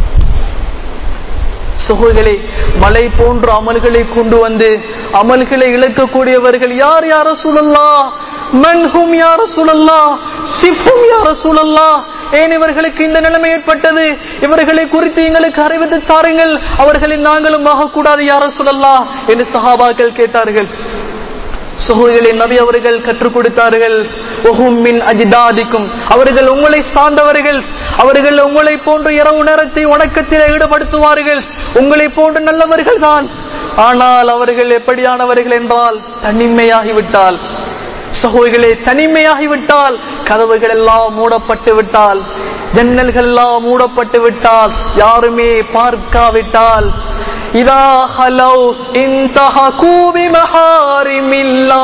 சகோதரிகளே மலை போன்ற அமல்களை கொண்டு வந்து அமல்களை இழக்கக்கூடியவர்கள் யார் யார சூழல்லா மன்ஹும் யார சூழல்லா சிப்பும் யார சூழல்லா ஏன் இவர்களுக்கு இந்த நிலைமை ஏற்பட்டது இவர்களை குறித்து எங்களுக்கு அறிவித்து தாருங்கள் அவர்களில் நாங்களும் ஆகக்கூடாது யார சூழல்லா என்று சஹாபாக்கள் கேட்டார்கள் சகோதரிகளை நபி அவர்கள் கற்றுக் கொடுத்தார்கள் ஒஹும் மின் அஜிதாதிக்கும் அவர்கள் உங்களை சார்ந்தவர்கள் அவர்கள் உங்களை போன்ற இரவு நேரத்தை வணக்கத்தில் ஈடுபடுத்துவார்கள் உங்களை போன்ற நல்லவர்கள் தான் ஆனால் அவர்கள் எப்படியானவர்கள் என்றால் தனிமையாகிவிட்டால் சகோதரிகளே தனிமையாகிவிட்டால் கதவுகள் எல்லாம் மூடப்பட்டு விட்டால் ஜன்னல்கள் எல்லாம் மூடப்பட்டு விட்டால் யாருமே பார்க்காவிட்டால் இதா ஹலோ இன்தஹகூ பிமஹாரிமில்லா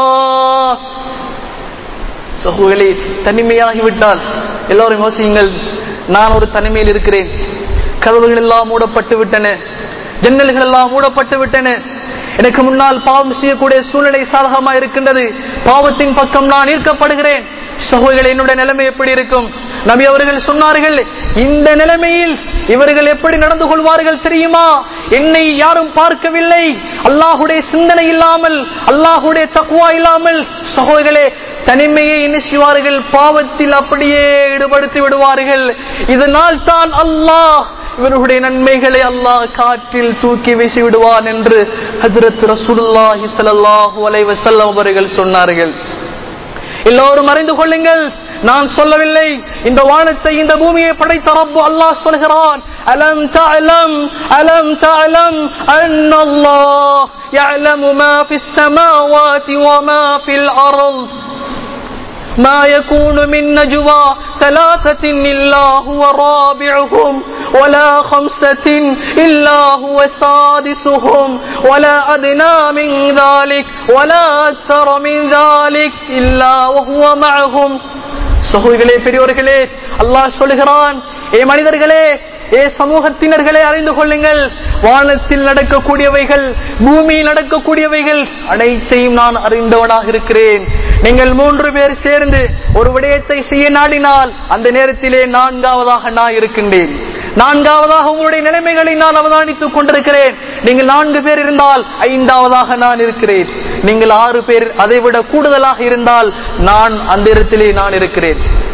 சகோதரி தனிமையாகிவிட்டால் எல்லாரும் யோசியுங்கள் நான் ஒரு தனிமையில் இருக்கிறேன் கதவுகள் எல்லாம் மூடப்பட்டு விட்டன ஜன்னல்கள் எல்லாம் மூடப்பட்டு விட்டன எனக்கு முன்னால் பாவம் செய்யக்கூடிய சூழ்நிலை சாதகமா இருக்கின்றது பாவத்தின் பக்கம் நான் ஈர்க்கப்படுகிறேன் சகோதரிகள் என்னுடைய நிலைமை எப்படி இருக்கும் நபி அவர்கள் சொன்னார்கள் இந்த நிலைமையில் இவர்கள் எப்படி நடந்து கொள்வார்கள் தெரியுமா என்னை யாரும் பார்க்கவில்லை அல்லாஹுடைய சிந்தனை இல்லாமல் அல்லாஹுடைய தக்குவா இல்லாமல் சகோதரர்களே தனிமையை என்ன செய்வார்கள் பாவத்தில் அப்படியே ஈடுபடுத்தி விடுவார்கள் இதனால் தான் அல்லாஹ் இவர்களுடைய நன்மைகளை அல்லாஹ் காற்றில் தூக்கி வீசி விடுவான் என்று ஹஜரத் ரசூலுல்லாஹி ஸல்லல்லாஹு அலைஹி வஸல்லம் அவர்கள் சொன்னார்கள் எல்லோரும் அறிந்து கொள்ளுங்கள் நான் சொல்லவில்லை இந்த வானத்தை இந்த பூமியை படைத்த ரப்பு அல்லாஹ் சொல்கிறான் அலம் தஅலம் அலம் தஅலம் அன்னல்லாஹ் يعلم ما في السماوات وما في الأرض ما يكون من نجوى ثلاثة إلا هو رابعهم ولا خمسة إلا هو سادسهم ولا أدنى من ذلك ولا أكثر من ذلك إلا وهو معهم சகோதரிகளே பெரியோர்களே அல்லாஹ் சொல்லுகிறான் ஏ மனிதர்களே ஏ சமூகத்தினர்களே அறிந்து கொள்ளுங்கள் வானத்தில் நடக்கக்கூடியவைகள் பூமியில் நடக்கக்கூடியவைகள் அனைத்தையும் நான் அறிந்தவனாக இருக்கிறேன் நீங்கள் மூன்று பேர் சேர்ந்து ஒரு விடயத்தை செய்ய நாடினால் அந்த நேரத்திலே நான்காவதாக நான் இருக்கின்றேன் நான்காவதாக உங்களுடைய நிலைமைகளை நான் அவதானித்துக் கொண்டிருக்கிறேன் நீங்கள் நான்கு பேர் இருந்தால் ஐந்தாவதாக நான் இருக்கிறேன் நீங்கள் ஆறு பேர் அதை விட கூடுதலாக இருந்தால் நான் அந்த இடத்திலே நான் இருக்கிறேன்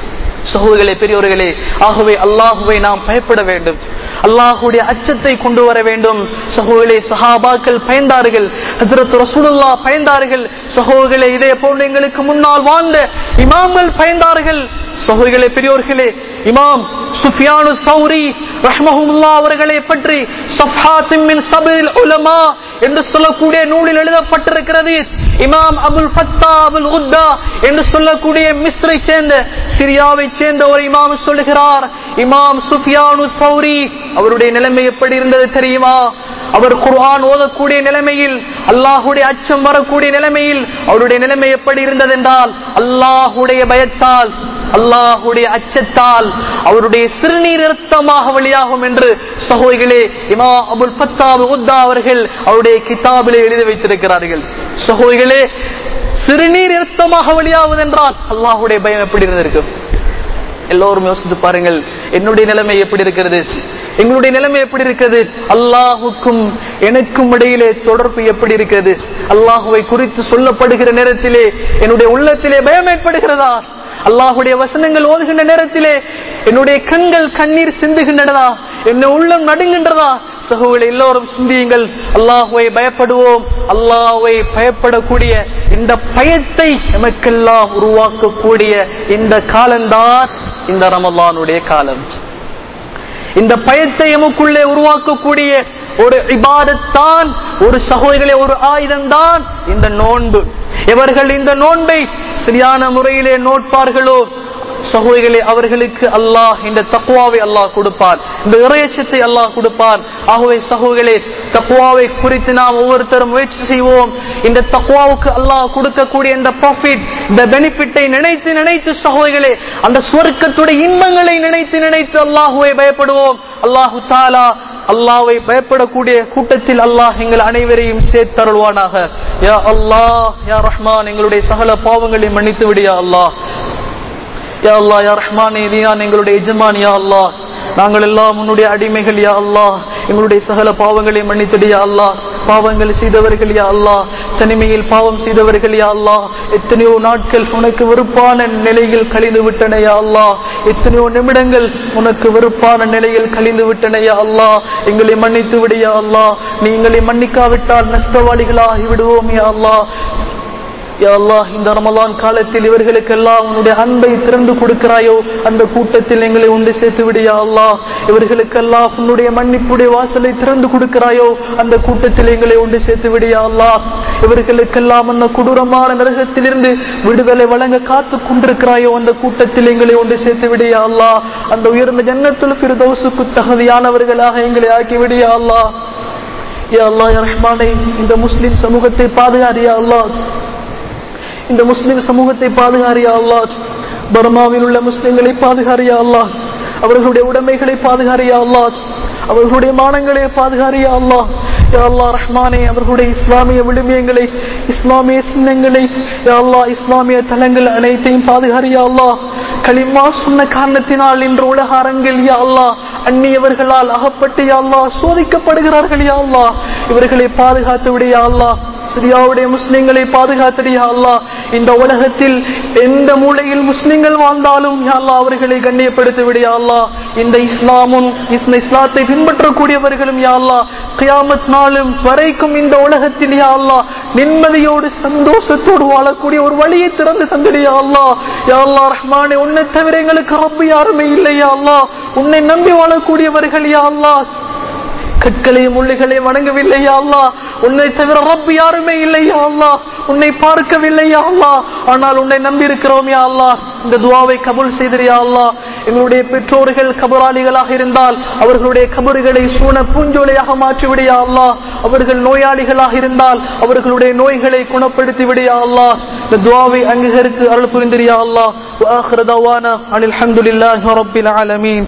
சகோதரர்களே பெரியோர்களே ஆகவே அல்லாஹுவை நாம் பயப்பட வேண்டும் அல்லாஹுடைய அச்சத்தை கொண்டு வர வேண்டும் சகோதரே சஹாபாக்கள் பயந்தார்கள் ஹசரத் ரசூலுல்லா பயந்தார்கள் சகோதரர்களே இதே போன்று எங்களுக்கு முன்னால் வாழ்ந்த இமாம்கள் பயந்தார்கள் சகோதரர்களே பெரியோர்களே இமாம் சுஃபியானு சௌரி ரஹ்மஹுல்லா அவர்களை பற்றி சஃபாத்தின் மின் சபில் உலமா என்று சொல்லக்கூடிய நூலில் எழுதப்பட்டிருக்கிறது இமாம் அபுல் ஃபத்தா அபுல் உத்தா என்று சொல்லக்கூடிய மிஸ்ரை சேர்ந்த சிரியாவை சேர்ந்த ஒரு இமாம் சொல்லுகிறார் இமாம் சுஃபியானு சௌரி அவருடைய நிலைமை எப்படி இருந்தது தெரியுமா அவர் குர்ஆன் ஓதக்கூடிய நிலைமையில் அல்லாஹுடைய அச்சம் வரக்கூடிய நிலைமையில் அவருடைய நிலைமை எப்படி இருந்தது என்றால் அல்லாஹுடைய பயத்தால் அல்லாஹுடைய அச்சத்தால் அவருடைய சிறுநீர் இரத்தமாக வெளியாகும் என்று சகோதரிகளே இமா அபுல் பத்தாபு உத்தா அவர்கள் அவருடைய கிதாபிலே எழுதி வைத்திருக்கிறார்கள் சகோதரிகளே சிறுநீர் இரத்தமாக வெளியாவது என்றால் அல்லாஹுடைய பயம் எப்படி இருந்திருக்கும் எல்லோரும் யோசித்து பாருங்கள் என்னுடைய நிலைமை எப்படி இருக்கிறது எங்களுடைய நிலைமை எப்படி இருக்கிறது அல்லாஹுக்கும் எனக்கும் இடையிலே தொடர்பு எப்படி இருக்கிறது அல்லாஹுவை குறித்து சொல்லப்படுகிற நேரத்திலே என்னுடைய உள்ளத்திலே பயம் ஏற்படுகிறதா அல்லாஹுடைய வசனங்கள் ஓதுகின்ற நேரத்திலே என்னுடைய கண்கள் கண்ணீர் சிந்துகின்றனதா என்ன உள்ளம் நடுங்கின்றதா சகோதரர்கள் எல்லோரும் சிந்தியுங்கள் அல்லாஹுவை பயப்படுவோம் அல்லாஹுவை பயப்படக்கூடிய இந்த பயத்தை எமக்கெல்லாம் உருவாக்கக்கூடிய இந்த காலம்தான் இந்த ரமலானுடைய காலம் இந்த பயத்தை எமக்குள்ளே உருவாக்கக்கூடிய ஒரு இபாதத்தான் ஒரு சகோதரிகளே ஒரு ஆயுதம்தான் இந்த நோன்பு இவர்கள் இந்த நோன்பை சரியான முறையிலே நோட்பார்களோ சகோதரிகளே அவர்களுக்கு அல்லாஹ் இந்த தக்குவாவை அல்லாஹ் கொடுப்பார் இந்த இறையச்சத்தை அல்லாஹ் கொடுப்பார் ஆகவே சகோதரிகளே தக்குவாவை குறித்து நாம் ஒவ்வொருத்தரும் முயற்சி செய்வோம் இந்த தக்குவாவுக்கு அல்லாஹ் கொடுக்கக்கூடிய இந்த ப்ராஃபிட் இந்த பெனிஃபிட்டை நினைத்து நினைத்து சகோதரிகளே அந்த சுவர்க்கத்துடைய இன்பங்களை நினைத்து நினைத்து அல்லாஹுவை பயப்படுவோம் அல்லாஹு தாலா அல்லாவை பயப்படக்கூடிய கூட்டத்தில் அல்லாஹ் எங்கள் அனைவரையும் சேர்த்தருள்வானாக யா அல்லாஹ் யா ரஹ்மான் எங்களுடைய சகல பாவங்களை மன்னித்து விடியா அல்லாஹ் யா அல்லாஹ் யா ரஹ்மானே நீதான் எங்களுடைய எஜமான் யா அல்லாஹ் நாங்கள் எல்லாம் உன்னுடைய அடிமைகள் யா அல்லாஹ் எங்களுடைய சகல பாவங்களை மன்னித்தடி யா அல்லாஹ் பாவங்கள் செய்தவர்கள் யா அல்லாஹ் தனிமையில் பாவம் செய்தவர்கள் யா அல்லாஹ் எத்தனையோ நாட்கள் உனக்கு வெறுப்பான நிலையில் கழிந்து விட்டன யா அல்லாஹ் எத்தனையோ நிமிடங்கள் உனக்கு வெறுப்பான நிலையில் கழிந்து விட்டன யா அல்லாஹ் எங்களை மன்னித்து விடு யா அல்லாஹ் நீ எங்களை மன்னிக்காவிட்டால் நஷ்டவாளிகளாகி விடுவோம் யா அல்லாஹ் யா அல்லாஹ் இந்த ரமலான் காலத்தில் இவர்களுக்கெல்லாம் உன்னுடைய அன்பை திறந்து கொடுக்கிறாயோ அந்த கூட்டத்தில் எங்களை உண்டு சேர்த்து விடியா அல்லாஹ் இவர்களுக்கெல்லாம் உன்னுடைய மன்னிப்புடைய வாசலை திறந்து கொடுக்கிறாயோ அந்த கூட்டத்தில் எங்களை உண்டு சேர்த்து விடியா அல்லாஹ் இவர்களுக்கெல்லாம் அந்த கொடூரமான நரகத்திலிருந்து விடுதலை வழங்க காத்து கொண்டிருக்கிறாயோ அந்த கூட்டத்தில் எங்களை உண்டு சேர்த்து விடியா அல்லாஹ் அந்த உயர்ந்த ஜன்னத்துல் ஃபிர்தௌசுக்கு தகுதியானவர்களாக எங்களை ஆக்கி விடியா அல்லாஹ் யா அல்லாஹ் யா ரஹ்மானே இந்த முஸ்லிம் சமூகத்தை பாதுகாரியா அல்லாஹ் இந்த முஸ்லிம் சமூகத்தை பாதுகாரியா அல்லாஹ் பர்மாவில் உள்ள முஸ்லிம்களை பாதுகாரியா அல்லாஹ் அவர்களுடைய உடைமைகளை பாதுகாரியா அல்லாஹ் அவர்களுடைய மானங்களை பாதுகாரியா அல்லாஹ் யா அல்லாஹ் ரஹ்மானே அவர்களுடைய இஸ்லாமிய விழுமியங்களை இஸ்லாமிய சின்னங்களை யா அல்லாஹ் இஸ்லாமிய தலங்கள் அனைத்தையும் பாதுகாரியா அல்லாஹ் களிமா சொன்ன காரணத்தினால் இன்று உலக அரங்கில் யா அல்லாஹ் அந்நியவர்களால் அகப்பட்டு யா அல்லாஹ் சோதிக்கப்படுகிறார்கள் யா அல்லாஹ் இவர்களை பாதுகாத்து விடு யா அல்லாஹ் சிரியாவுடைய முஸ்லிம்களை பாதுகாத்தடியா அல்லாஹ் இந்த உலகத்தில் எந்த மூலையில் முஸ்லிம்கள் வாழ்ந்தாலும் யா அல்லாஹ் அவர்களை கண்ணியப்படுத்தி விடியா அல்லாஹ் இந்த இஸ்லாமும் இந்த இஸ்லாத்தை பின்பற்றக்கூடியவர்களும் யா அல்லாஹ் கியாமத் நாளும் வரைக்கும் இந்த உலகத்தில் யா அல்லாஹ் நிம்மதியோடு சந்தோஷத்தோடு வாழக்கூடிய ஒரு வழியை திறந்து தந்திடியா அல்லாஹ் யா அல்லாஹ் ரஹ்மானே உன்னை தவிர எங்களுக்கு ரப்பு யாருமே இல்லையா அல்லாஹ் உன்னை நம்பி வாழக்கூடியவர்கள் யா அல்லாஹ் கற்களையும் முள்ளுகளையும் வணங்கவில்லையா அல்லா உன்னை தவிர ரப்பு யாருமே இல்லையா அல்லா உன்னை பார்க்கவில்லையா அல்லா ஆனால் உன்னை நம்பி இருக்கிறோம் யா அல்லா இந்த துவாவை கபூல் செய்திரியா அல்லா எங்களுடைய பெற்றோர்கள் கபராளிகளாக இருந்தால் அவர்களுடைய கபறுகளை சூன பூஞ்சோலையாக மாற்றிவிடியா அல்லா அவர்கள் நோயாளிகளாக இருந்தால் அவர்களுடைய நோய்களை குணப்படுத்தி விடியா அல்லா இந்த துவாவை அங்கீகரித்து அருள் புரிந்திரியா அல்லா வாஹிர தவானா அனில் அல்ஹம்துலில்லாஹி ரப்பில் ஆலமீன்